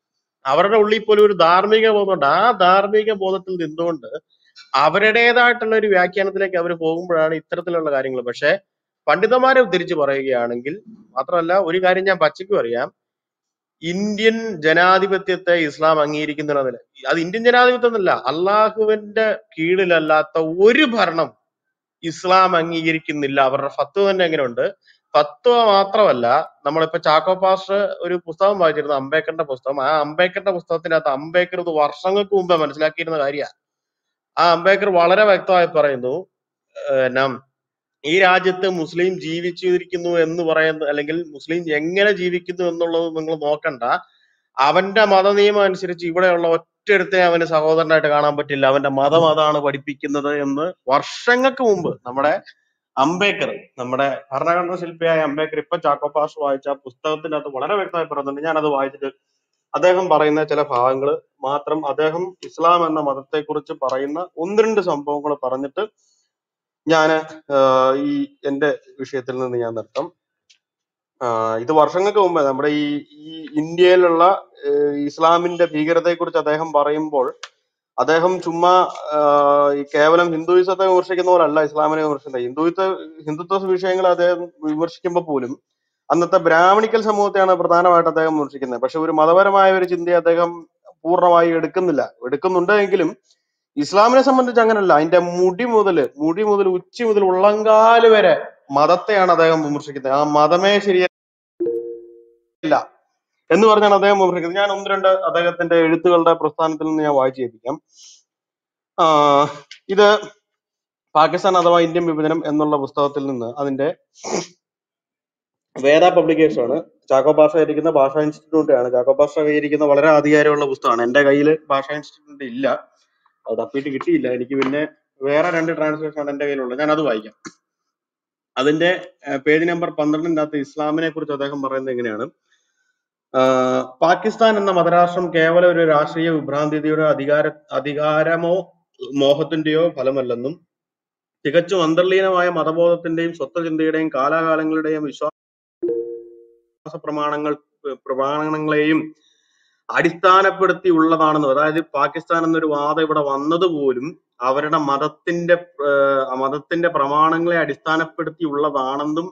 അവരുടെ ഉള്ളിൽ പോലും ഒരു ധാർമ്മിക ബോധമുണ്ട് ആ ധാർമ്മിക ബോധത്തിൽ നിന്നുകൊണ്ട് അവരുടേതായിട്ടുള്ള ഒരു വ്യാഖ്യാനത്തിലേക്ക് അവർ പോകുമ്പോഴാണ് ഇത്തരത്തിലുള്ള കാര്യങ്ങൾ പക്ഷെ പണ്ഡിതന്മാരെ ഉദ്ധരിച്ച് പറയുകയാണെങ്കിൽ മാത്രമല്ല ഒരു കാര്യം ഞാൻ പച്ചയ്ക്കും അറിയാം ഇന്ത്യൻ ജനാധിപത്യത്തെ ഇസ്ലാം അംഗീകരിക്കുന്നതിന് അത് ഇന്ത്യൻ ജനാധിപത്യം എന്നല്ല അള്ളാഹുവിന്റെ കീഴിലല്ലാത്ത ഒരു ഭരണം ഇസ്ലാം അംഗീകരിക്കുന്നില്ല അവരുടെ ഫത്വ തന്നെ എങ്ങനെയുണ്ട് ഫത്വ മാത്രമല്ല നമ്മളിപ്പോ ചാക്കോ പാസ്റ്റർ ഒരു പുസ്തകം വായിച്ചിരുന്നു അംബേദ്കറിന്റെ പുസ്തകം ആ അംബേദ്കറിന്റെ പുസ്തകത്തിനകത്ത് അംബേദ്കർ ഇത് വർഷങ്ങൾക്ക് മുമ്പേ മനസ്സിലാക്കിയിരുന്ന കാര്യമാണ് ആ അംബേദ്കർ വളരെ വ്യക്തമായി പറയുന്നു ഏഹ് നം ഈ രാജ്യത്ത് മുസ്ലിം ജീവിച്ചിരിക്കുന്നു എന്ന് പറയുന്ന അല്ലെങ്കിൽ മുസ്ലിം എങ്ങനെ ജീവിക്കുന്നു എന്നുള്ളത് നിങ്ങൾ നോക്കണ്ട അവന്റെ മതനിയമം അനുസരിച്ച് ഇവിടെയുള്ള ഒറ്റയൊരുത്തെ അവന് സഹോദരനായിട്ട് കാണാൻ പറ്റില്ല അവന്റെ മതം അതാണ് പഠിപ്പിക്കുന്നത് എന്ന് വർഷങ്ങൾക്ക് മുമ്പ് നമ്മുടെ അംബേദ്കർ നമ്മുടെ ഭരണഘടനാ ശില്പിയായ അംബേദ്കർ ഇപ്പൊ ചാക്കോ പാസ് വായിച്ച ആ പുസ്തകത്തിന്റെ അകത്ത് വളരെ വ്യക്തമായി പറയുന്നുണ്ട് ഞാനത് വായിച്ചിട്ട് അദ്ദേഹം പറയുന്ന ചില ഭാഗങ്ങൾ മാത്രം അദ്ദേഹം ഇസ്ലാം എന്ന മതത്തെക്കുറിച്ച് പറയുന്ന ഒന്ന് രണ്ട് സംഭവങ്ങൾ പറഞ്ഞിട്ട് ഞാൻ ഈ എന്റെ വിഷയത്തിൽ നിന്ന് ഞാൻ നിർത്താം ആഹ് ഇത് വർഷങ്ങൾക്ക് മുമ്പേ നമ്മുടെ ഈ ഈ ഇന്ത്യയിലുള്ള ഏഹ് ഇസ്ലാമിന്റെ ഭീകരതയെക്കുറിച്ച് അദ്ദേഹം പറയുമ്പോൾ അദ്ദേഹം ചുമ്മാ ആഹ് ഈ കേവലം ഹിന്ദുയിസത്തെ വിമർശിക്കുന്ന പോലല്ല ഇസ്ലാമിനെ വിമർശിക്കുന്നത് ഹിന്ദുത്വ ഹിന്ദുത്വ വിഷയങ്ങൾ അദ്ദേഹം വിമർശിക്കുമ്പോൾ പോലും അന്നത്തെ ബ്രാഹ്മണിക്കൽ സമൂഹത്തെയാണ് പ്രധാനമായിട്ട് അദ്ദേഹം വിമർശിക്കുന്നത് പക്ഷെ ഒരു മതപരമായ ഒരു ചിന്തയെ അദ്ദേഹം പൂർണ്ണമായി എടുക്കുന്നില്ല എടുക്കുന്നുണ്ട് എങ്കിലും ഇസ്ലാമിനെ സംബന്ധിച്ച് അങ്ങനല്ല അതിന്റെ മുടി മുതൽ മുടി മുതൽ ഉച്ചി മുതൽ ഉള്ളങ്കാല് വരെ മതത്തെയാണ് അദ്ദേഹം വിമർശിക്കുന്നത് ആ മതമേ ശരിയല്ല എന്ന് പറഞ്ഞാണ് അദ്ദേഹം വിമർശിക്കുന്നത് ഞാൻ ഒന്ന് രണ്ട് അദ്ദേഹത്തിന്റെ എഴുത്തുകളുടെ പ്രസ്ഥാനത്തിൽ നിന്ന് ഞാൻ വായിച്ചു കേൾപ്പിക്കാം ആഹ് ഇത് പാകിസ്ഥാൻ അഥവാ ഇന്ത്യൻ വിഭജനം എന്നുള്ള പുസ്തകത്തിൽ നിന്ന് അതിന്റെ വേദ പബ്ലിക്കേഷൻ ആണ് ചാക്കോ ഭാഷ ഇരിക്കുന്ന ഭാഷാ ഇൻസ്റ്റിറ്റ്യൂട്ട് ആണ് ചാക്കോ ഭാഷ കയ്യിരിക്കുന്ന വളരെ ആധികാരമുള്ള പുസ്തകമാണ് എന്റെ കയ്യിൽ ഭാഷാ ഇൻസ്റ്റിറ്റ്യൂട്ട് ഇല്ല അത് തപ്പിയിട്ട് കിട്ടിയില്ല എനിക്ക് പിന്നെ വേറെ രണ്ട് ട്രാൻസ്ലേഷൻ ആണ് എന്റെ കയ്യിലുള്ളത് ഞാൻ അത് വായിക്കാം അതിന്റെ പേജ് നമ്പർ പന്ത്രണ്ടിന്റെ അകത്ത് ഇസ്ലാമിനെ കുറിച്ച് അദ്ദേഹം പറയുന്നത് എങ്ങനെയാണ് ആഹ് പാകിസ്ഥാൻ എന്ന മതരാഷ്ട്രം കേവലം ഒരു രാഷ്ട്രീയ വിഭ്രാന്തിയുടെ അധികാര അധികാരമോ മോഹത്തിന്റെയോ ഫലമല്ലെന്നും തികച്ചും അന്തർലീനമായ മതബോധത്തിന്റെയും സ്വത്വചിന്തയുടെയും കാലാകാലങ്ങളുടെയും വിശ്വാസ പ്രമാണങ്ങൾ പ്രമാണങ്ങളെയും അടിസ്ഥാനപ്പെടുത്തി ഉള്ളതാണെന്ന് അതായത് പാകിസ്ഥാൻ എന്നൊരു വാദം ഇവിടെ വന്നത് പോലും അവരുടെ മതത്തിന്റെ ഏഹ് മതത്തിന്റെ പ്രമാണങ്ങളെ അടിസ്ഥാനപ്പെടുത്തി ഉള്ളതാണെന്നും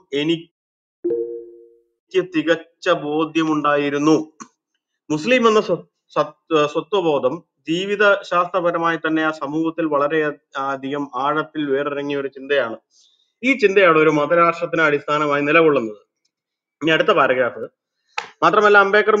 എനിക്ക് തികച്ച ബോധ്യമുണ്ടായിരുന്നു മുസ്ലിം എന്ന സ്വ- സത്- സ്വത്വബോധം ജീവിത ശാസ്ത്രപരമായി തന്നെ ആ സമൂഹത്തിൽ വളരെ അധികം ആഴത്തിൽ വേറിറങ്ങിയ ഒരു ചിന്തയാണ് ഈ ചിന്തയാണ് ഒരു മതരാഷ്ട്രത്തിന് അടിസ്ഥാനമായി നിലകൊള്ളുന്നത് ഇനി അടുത്ത പാരഗ്രാഫ് മാത്രമല്ല അംബേദ്കർ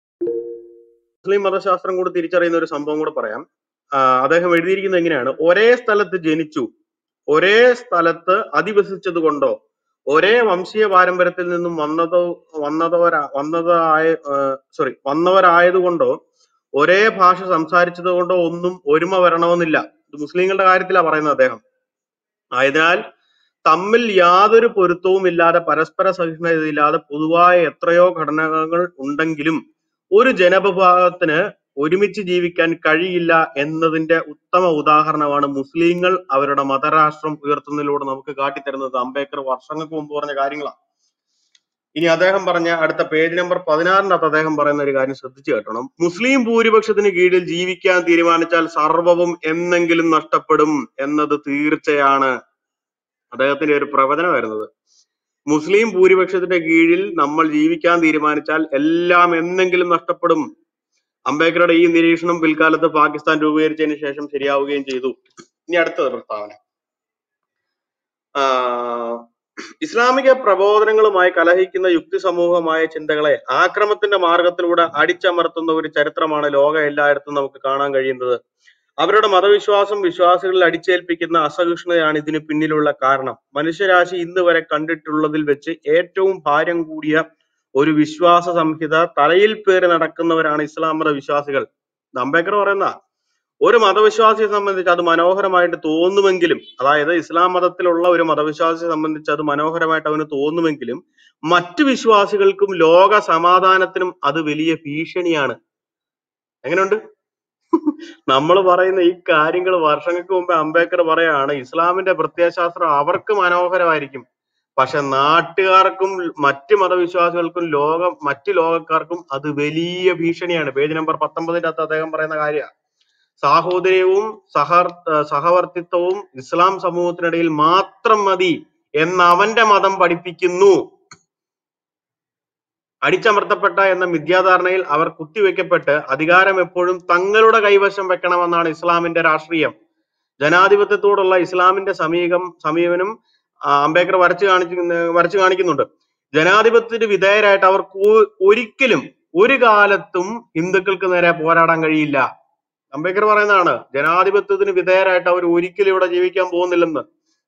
മുസ്ലിം മതശാസ്ത്രം കൂടി തിരിച്ചറിയുന്ന ഒരു സംഭവം കൂടെ പറയാം ആഹ് അദ്ദേഹം എഴുതിയിരിക്കുന്നത് എങ്ങനെയാണ് ഒരേ സ്ഥലത്ത് ജനിച്ചു ഒരേ സ്ഥലത്ത് അധിവസിച്ചത് കൊണ്ടോ ഒരേ വംശീയ പാരമ്പര്യത്തിൽ നിന്നും വന്നതോ വന്നതോരാ വന്നതായ സോറി വന്നവരായതുകൊണ്ടോ ഒരേ ഭാഷ സംസാരിച്ചത് കൊണ്ടോ ഒന്നും ഒരുമ വരണമെന്നില്ല ഇത് മുസ്ലിങ്ങളുടെ കാര്യത്തിലാണ് പറയുന്നത് അദ്ദേഹം ആയതിനാൽ തമ്മിൽ യാതൊരു പൊരുത്തവും ഇല്ലാതെ പരസ്പര സഹിഷ്ണുതയില്ലാതെ പൊതുവായ എത്രയോ ഘടനകൾ ഉണ്ടെങ്കിലും ഒരു ജനവിഭാഗത്തിന് ഒരുമിച്ച് ജീവിക്കാൻ കഴിയില്ല എന്നതിന്റെ ഉത്തമ ഉദാഹരണമാണ് മുസ്ലിങ്ങൾ അവരുടെ മതരാഷ്ട്രം ഉയർത്തുന്നതിലൂടെ നമുക്ക് കാട്ടിത്തരുന്നത് അംബേദ്കർ വർഷങ്ങൾക്ക് മുമ്പ് പറഞ്ഞ കാര്യങ്ങളാണ് ഇനി അദ്ദേഹം പറഞ്ഞ അടുത്ത പേജ് നമ്പർ പതിനാറിനകത്ത് അദ്ദേഹം പറയുന്ന ഒരു കാര്യം ശ്രദ്ധിച്ചു കേട്ടണം മുസ്ലിം ഭൂരിപക്ഷത്തിന് കീഴിൽ ജീവിക്കാൻ തീരുമാനിച്ചാൽ സർവവും എന്നെങ്കിലും നഷ്ടപ്പെടും എന്നത് തീർച്ചയാണ് അദ്ദേഹത്തിന്റെ ഒരു പ്രവചനമായിരുന്നത് മുസ്ലിം ഭൂരിപക്ഷത്തിന്റെ കീഴിൽ നമ്മൾ ജീവിക്കാൻ തീരുമാനിച്ചാൽ എല്ലാം എന്നെങ്കിലും നഷ്ടപ്പെടും അംബേദ്കറുടെ ഈ നിരീക്ഷണം പിൽക്കാലത്ത് പാകിസ്ഥാൻ രൂപീകരിച്ചതിന് ശേഷം ശരിയാവുകയും ചെയ്തു ഇനി അടുത്തത് പ്രസ്താവന ആഹ് ഇസ്ലാമിക പ്രബോധനങ്ങളുമായി കലഹിക്കുന്ന യുക്തി സമൂഹമായ ചിന്തകളെ ആക്രമത്തിന്റെ മാർഗത്തിലൂടെ അടിച്ചമർത്തുന്ന ഒരു ചരിത്രമാണ് ലോക എല്ലായിടത്തും നമുക്ക് കാണാൻ കഴിയുന്നത് അവരുടെ മതവിശ്വാസം വിശ്വാസികളിൽ അടിച്ചേൽപ്പിക്കുന്ന അസഹിഷ്ണുതയാണ് ഇതിന് പിന്നിലുള്ള കാരണം മനുഷ്യരാശി ഇന്ന് വരെ കണ്ടിട്ടുള്ളതിൽ വെച്ച് ഏറ്റവും ഭാരം കൂടിയ ഒരു വിശ്വാസ സംഹിത തലയിൽ പേറി നടക്കുന്നവരാണ് ഇസ്ലാം മത വിശ്വാസികൾ ഇത് അംബേദ്കർ പറയുന്ന ഒരു മതവിശ്വാസിയെ സംബന്ധിച്ച് അത് മനോഹരമായിട്ട് തോന്നുമെങ്കിലും അതായത് ഇസ്ലാം മതത്തിലുള്ള ഒരു മതവിശ്വാസിയെ സംബന്ധിച്ച് അത് മനോഹരമായിട്ട് അവന് തോന്നുമെങ്കിലും മറ്റു വിശ്വാസികൾക്കും ലോക സമാധാനത്തിനും അത് വലിയ ഭീഷണിയാണ് എങ്ങനെയുണ്ട് നമ്മൾ പറയുന്ന ഈ കാര്യങ്ങൾ വർഷങ്ങൾക്ക് മുമ്പ് അംബേദ്കർ പറയാണ് ഇസ്ലാമിന്റെ പ്രത്യയശാസ്ത്രം അവർക്ക് മനോഹരമായിരിക്കും പക്ഷെ നാട്ടുകാർക്കും മറ്റ് മതവിശ്വാസികൾക്കും ലോകം മറ്റ് ലോകക്കാർക്കും അത് വലിയ ഭീഷണിയാണ് പേജ് നമ്പർ പത്തൊമ്പതിന്റെ അകത്ത് അദ്ദേഹം പറയുന്ന കാര്യമാണ് സാഹോദര്യവും സഹർ ഏർ സഹവർത്തിത്വവും ഇസ്ലാം സമൂഹത്തിനിടയിൽ മാത്രം മതി എന്ന് അവന്റെ മതം പഠിപ്പിക്കുന്നു അടിച്ചമർത്തപ്പെട്ട എന്ന മിഥ്യാധാരണയിൽ അവർ കുത്തിവെക്കപ്പെട്ട് അധികാരം എപ്പോഴും തങ്ങളുടെ കൈവശം വെക്കണമെന്നാണ് ഇസ്ലാമിന്റെ രാഷ്ട്രീയം ജനാധിപത്യത്തോടുള്ള ഇസ്ലാമിന്റെ സമീപം സമീപനം ആ, അംബേദ്കർ വരച്ചു കാണിക്കുന്ന വരച്ചു കാണിക്കുന്നുണ്ട് ജനാധിപത്യത്തിന് വിധേയരായിട്ട് അവർക്ക് ഒ- ഒരിക്കലും ഒരു കാലത്തും ഹിന്ദുക്കൾക്ക് നേരെ പോരാടാൻ കഴിയില്ല അംബേദ്കർ പറയുന്നതാണ് ജനാധിപത്യത്തിന് വിധേയരായിട്ട് അവർ ഒരിക്കലും ഇവിടെ ജീവിക്കാൻ പോകുന്നില്ലെന്ന്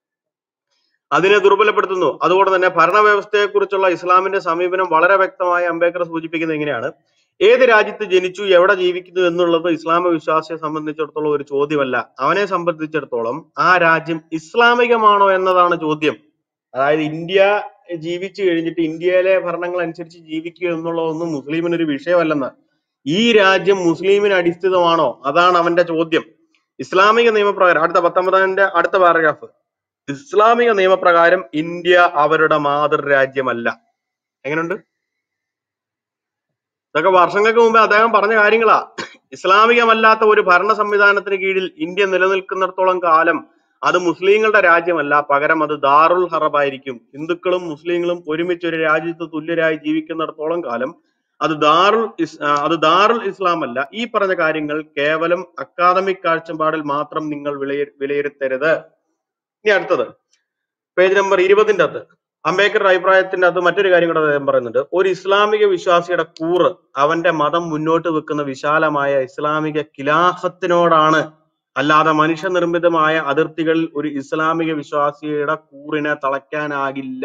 അതിനെ ദുർബലപ്പെടുത്തുന്നു അതുകൊണ്ട് തന്നെ ഭരണവ്യവസ്ഥയെ കുറിച്ചുള്ള ഇസ്ലാമിന്റെ സമീപനം വളരെ വ്യക്തമായി അംബേദ്കർ സൂചിപ്പിക്കുന്നത് എങ്ങനെയാണ് ഏത് രാജ്യത്ത് ജനിച്ചു എവിടെ ജീവിക്കുന്നു എന്നുള്ളത് ഇസ്ലാമ വിശ്വാസിയെ സംബന്ധിച്ചിടത്തോളം ഒരു ചോദ്യമല്ല അവനെ സംബന്ധിച്ചിടത്തോളം ആ രാജ്യം ഇസ്ലാമികമാണോ എന്നതാണ് ചോദ്യം അതായത് ഇന്ത്യ ജീവിച്ചു കഴിഞ്ഞിട്ട് ഇന്ത്യയിലെ ഭരണങ്ങൾ അനുസരിച്ച് ജീവിക്കുക എന്നുള്ളതൊന്നും മുസ്ലിമിന് ഒരു വിഷയമല്ലെന്ന് ഈ രാജ്യം മുസ്ലിമിന് അടിസ്ഥിതമാണോ അതാണ് അവന്റെ ചോദ്യം ഇസ്ലാമിക നിയമപ്രകാരം അടുത്ത പത്തൊമ്പതിന്റെ അടുത്ത പാരഗ്രാഫ് ഇസ്ലാമിക നിയമപ്രകാരം ഇന്ത്യ അവരുടെ മാതൃരാജ്യമല്ല എങ്ങനെയുണ്ട് ഇതൊക്കെ വർഷങ്ങൾക്ക് മുമ്പേ അദ്ദേഹം പറഞ്ഞ കാര്യങ്ങളാ ഇസ്ലാമികമല്ലാത്ത ഒരു ഭരണ സംവിധാനത്തിന് കീഴിൽ ഇന്ത്യ നിലനിൽക്കുന്നിടത്തോളം കാലം അത് മുസ്ലിങ്ങളുടെ രാജ്യമല്ല പകരം അത് ദാറുൽ ഹറബായിരിക്കും ഹിന്ദുക്കളും മുസ്ലിങ്ങളും ഒരുമിച്ച് ഒരു രാജ്യത്ത് തുല്യരായി ജീവിക്കുന്നിടത്തോളം കാലം അത് ദാറുൽ ഇസ് ആ, അത് ദാറുൽ ഇസ്ലാം അല്ല ഈ പറഞ്ഞ കാര്യങ്ങൾ കേവലം അക്കാദമിക് കാഴ്ചപ്പാടിൽ മാത്രം നിങ്ങൾ വിലയി വിലയിരുത്തരുത് ഇനി അടുത്തത് പേജ് നമ്പർ ഇരുപതിന്റെ അകത്ത് അംബേദ്കറുടെ അഭിപ്രായത്തിന്റെ അകത്ത് മറ്റൊരു കാര്യം കൂടെ അദ്ദേഹം പറയുന്നുണ്ട് ഒരു ഇസ്ലാമിക വിശ്വാസിയുടെ കൂറ് അവന്റെ മതം മുന്നോട്ട് വെക്കുന്ന വിശാലമായ ഇസ്ലാമിക ഖിലാഫത്തിനോടാണ് അല്ലാതെ മനുഷ്യനിർമ്മിതമായ അതിർത്തികളിൽ ഒരു ഇസ്ലാമിക വിശ്വാസിയുടെ കൂറിനെ തളയ്ക്കാനാകില്ല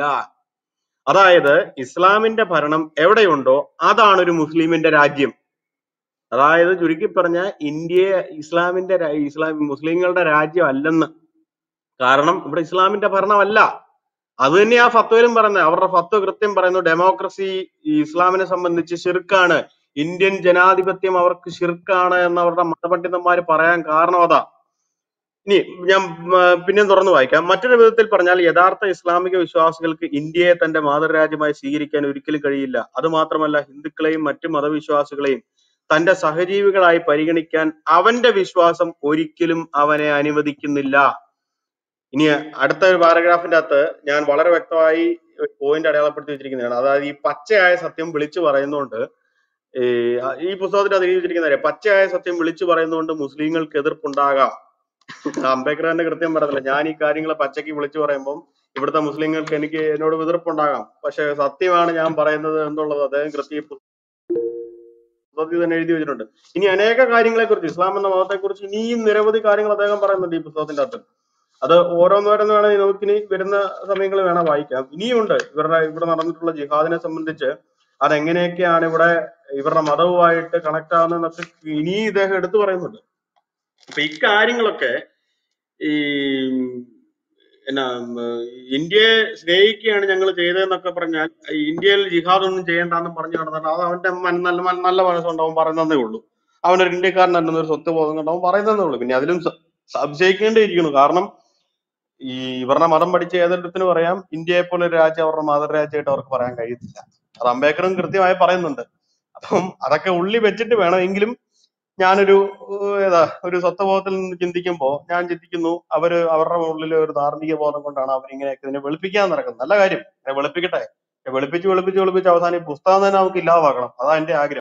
അതായത് ഇസ്ലാമിന്റെ ഭരണം എവിടെയുണ്ടോ അതാണ് ഒരു മുസ്ലിമിന്റെ രാജ്യം അതായത് ചുരുക്കി പറഞ്ഞ ഇന്ത്യ ഇസ്ലാമിന്റെ രാ- ഇസ്ലാം മുസ്ലിങ്ങളുടെ രാജ്യം അല്ലെന്ന് കാരണം ഇവിടെ ഇസ്ലാമിന്റെ ഭരണമല്ല അത് തന്നെ ആ ഫത്വയിലും പറയുന്നത് അവരുടെ ഫത്വ കൃത്യം പറയുന്നു ഡെമോക്രസി ഈ ഇസ്ലാമിനെ സംബന്ധിച്ച് ഷിർക്കാണ് ഇന്ത്യൻ ജനാധിപത്യം അവർക്ക് ഷിർക്കാണ് എന്ന് അവരുടെ മതപണ്ഡിതന്മാർ പറയാൻ കാരണം അതാ ഇനി ഞാൻ ഉം, പിന്നെയും തുറന്നു വായിക്കാം മറ്റൊരു വിധത്തിൽ പറഞ്ഞാൽ യഥാർത്ഥ ഇസ്ലാമിക വിശ്വാസികൾക്ക് ഇന്ത്യയെ തന്റെ മാതൃരാജ്യമായി സ്വീകരിക്കാൻ ഒരിക്കലും കഴിയില്ല അത് മാത്രമല്ല ഹിന്ദുക്കളെയും മറ്റു മതവിശ്വാസികളെയും തന്റെ സഹജീവികളായി പരിഗണിക്കാൻ അവന്റെ വിശ്വാസം ഒരിക്കലും അവനെ അനുവദിക്കുന്നില്ല ഇനി അടുത്ത ഒരു പാരഗ്രാഫിന്റെ അകത്ത് ഞാൻ വളരെ വ്യക്തമായി ഒരു പോയിന്റ് അടയാളപ്പെടുത്തി വെച്ചിരിക്കുന്നതാണ് അതായത് ഈ പച്ചയായ സത്യം വിളിച്ചു പറയുന്നതുകൊണ്ട് ഈ ഈ പുസ്തകത്തിൽ അത് എഴുതി വെച്ചിരിക്കുന്ന കാര്യം പച്ചയായ സത്യം വിളിച്ചു പറയുന്നതുകൊണ്ട് മുസ്ലിങ്ങൾക്ക് എതിർപ്പുണ്ടാകാം അംബേദ്കർ തന്നെ കൃത്യം പറഞ്ഞില്ല ഞാൻ ഈ കാര്യങ്ങൾ പച്ചയ്ക്ക് വിളിച്ചു പറയുമ്പോൾ ഇവിടുത്തെ മുസ്ലിങ്ങൾക്ക് എനിക്ക് എന്നോട് എതിർപ്പുണ്ടാകാം പക്ഷെ സത്യമാണ് ഞാൻ പറയുന്നത് എന്നുള്ളത് അദ്ദേഹം കൃത്യ പുസ്തകത്തിൽ തന്നെ എഴുതി വെച്ചിട്ടുണ്ട് ഇനി അനേക കാര്യങ്ങളെ കുറിച്ച് ഇസ്ലാം എന്ന മതത്തെ കുറിച്ച് ഇനിയും നിരവധി കാര്യങ്ങൾ അദ്ദേഹം പറയുന്നുണ്ട് ഈ പുസ്തകത്തിന്റെ അകത്ത് അത് ഓരോന്നോരോന്ന് വേണമെങ്കിൽ നമുക്കിനി വരുന്ന സമയങ്ങളിൽ വേണം വായിക്കാം ഇനിയുണ്ട് ഇവരുടെ ഇവിടെ നടന്നിട്ടുള്ള ജിഹാദിനെ സംബന്ധിച്ച് അതെങ്ങനെയൊക്കെയാണ് ഇവിടെ ഇവരുടെ മതവുമായിട്ട് കണക്ട് ആവുന്നതെന്നൊക്കെ ഇനിയും ഇദ്ദേഹം എടുത്തു പറയുന്നുണ്ട് അപ്പൊ ഇക്കാര്യങ്ങളൊക്കെ ഈ എന്നാ ഉം, ഇന്ത്യയെ സ്നേഹിക്കുകയാണ് ഞങ്ങൾ ചെയ്തതെന്നൊക്കെ പറഞ്ഞാൽ ഈ ഇന്ത്യയിൽ ജിഹാദ് ഒന്നും ചെയ്യണ്ടെന്ന് പറഞ്ഞു നടന്നിട്ട് അത് അവന്റെ മന- നല്ല മന- നല്ല മനസ്സുകൊണ്ട് അവൻ പറയുന്നതേ ഉള്ളൂ അവനൊരു ഇന്ത്യക്കാരൻ തന്നെ ഒരു സ്വത്ത് ബോധം കൊണ്ട് അവൻ പറയുന്നതേ ഉള്ളൂ പിന്നെ അതിലും സ- സംശയിക്കേണ്ടിയിരിക്കുന്നു കാരണം ഈ ഇവരുടെ മതം പഠിച്ച ഏതൊരുത്തിന് പറയാം ഇന്ത്യയെ പോലെ ഒരു രാജ്യം അവരുടെ മാതൃരാജ്യമായിട്ട് അവർക്ക് പറയാൻ കഴിയത്തില്ല അത് അംബേദ്കറും കൃത്യമായി പറയുന്നുണ്ട് അപ്പം അതൊക്കെ ഉള്ളി വെച്ചിട്ട് വേണം എങ്കിലും ഞാനൊരു ഏഹ്, ഏതാ ഒരു സ്വത്വബോധത്തിൽ നിന്ന് ചിന്തിക്കുമ്പോൾ ഞാൻ ചിന്തിക്കുന്നു അവര് അവരുടെ ഉള്ളിൽ ഒരു ധാർമ്മിക ബോധം കൊണ്ടാണ് അവരിങ്ങനെയൊക്കെ ഇതിനെ വെളുപ്പിക്കാൻ നടക്കുന്നത് നല്ല കാര്യം ഇതിനെ വെളുപ്പിക്കട്ടെ വെളുപ്പിച്ച് വെളുപ്പിച്ച് വെളുപ്പിച്ച് അവസാനം ഈ പുസ്തകം തന്നെ നമുക്ക് ഇല്ലാതാക്കണം അതാ എന്റെ ആഗ്രഹം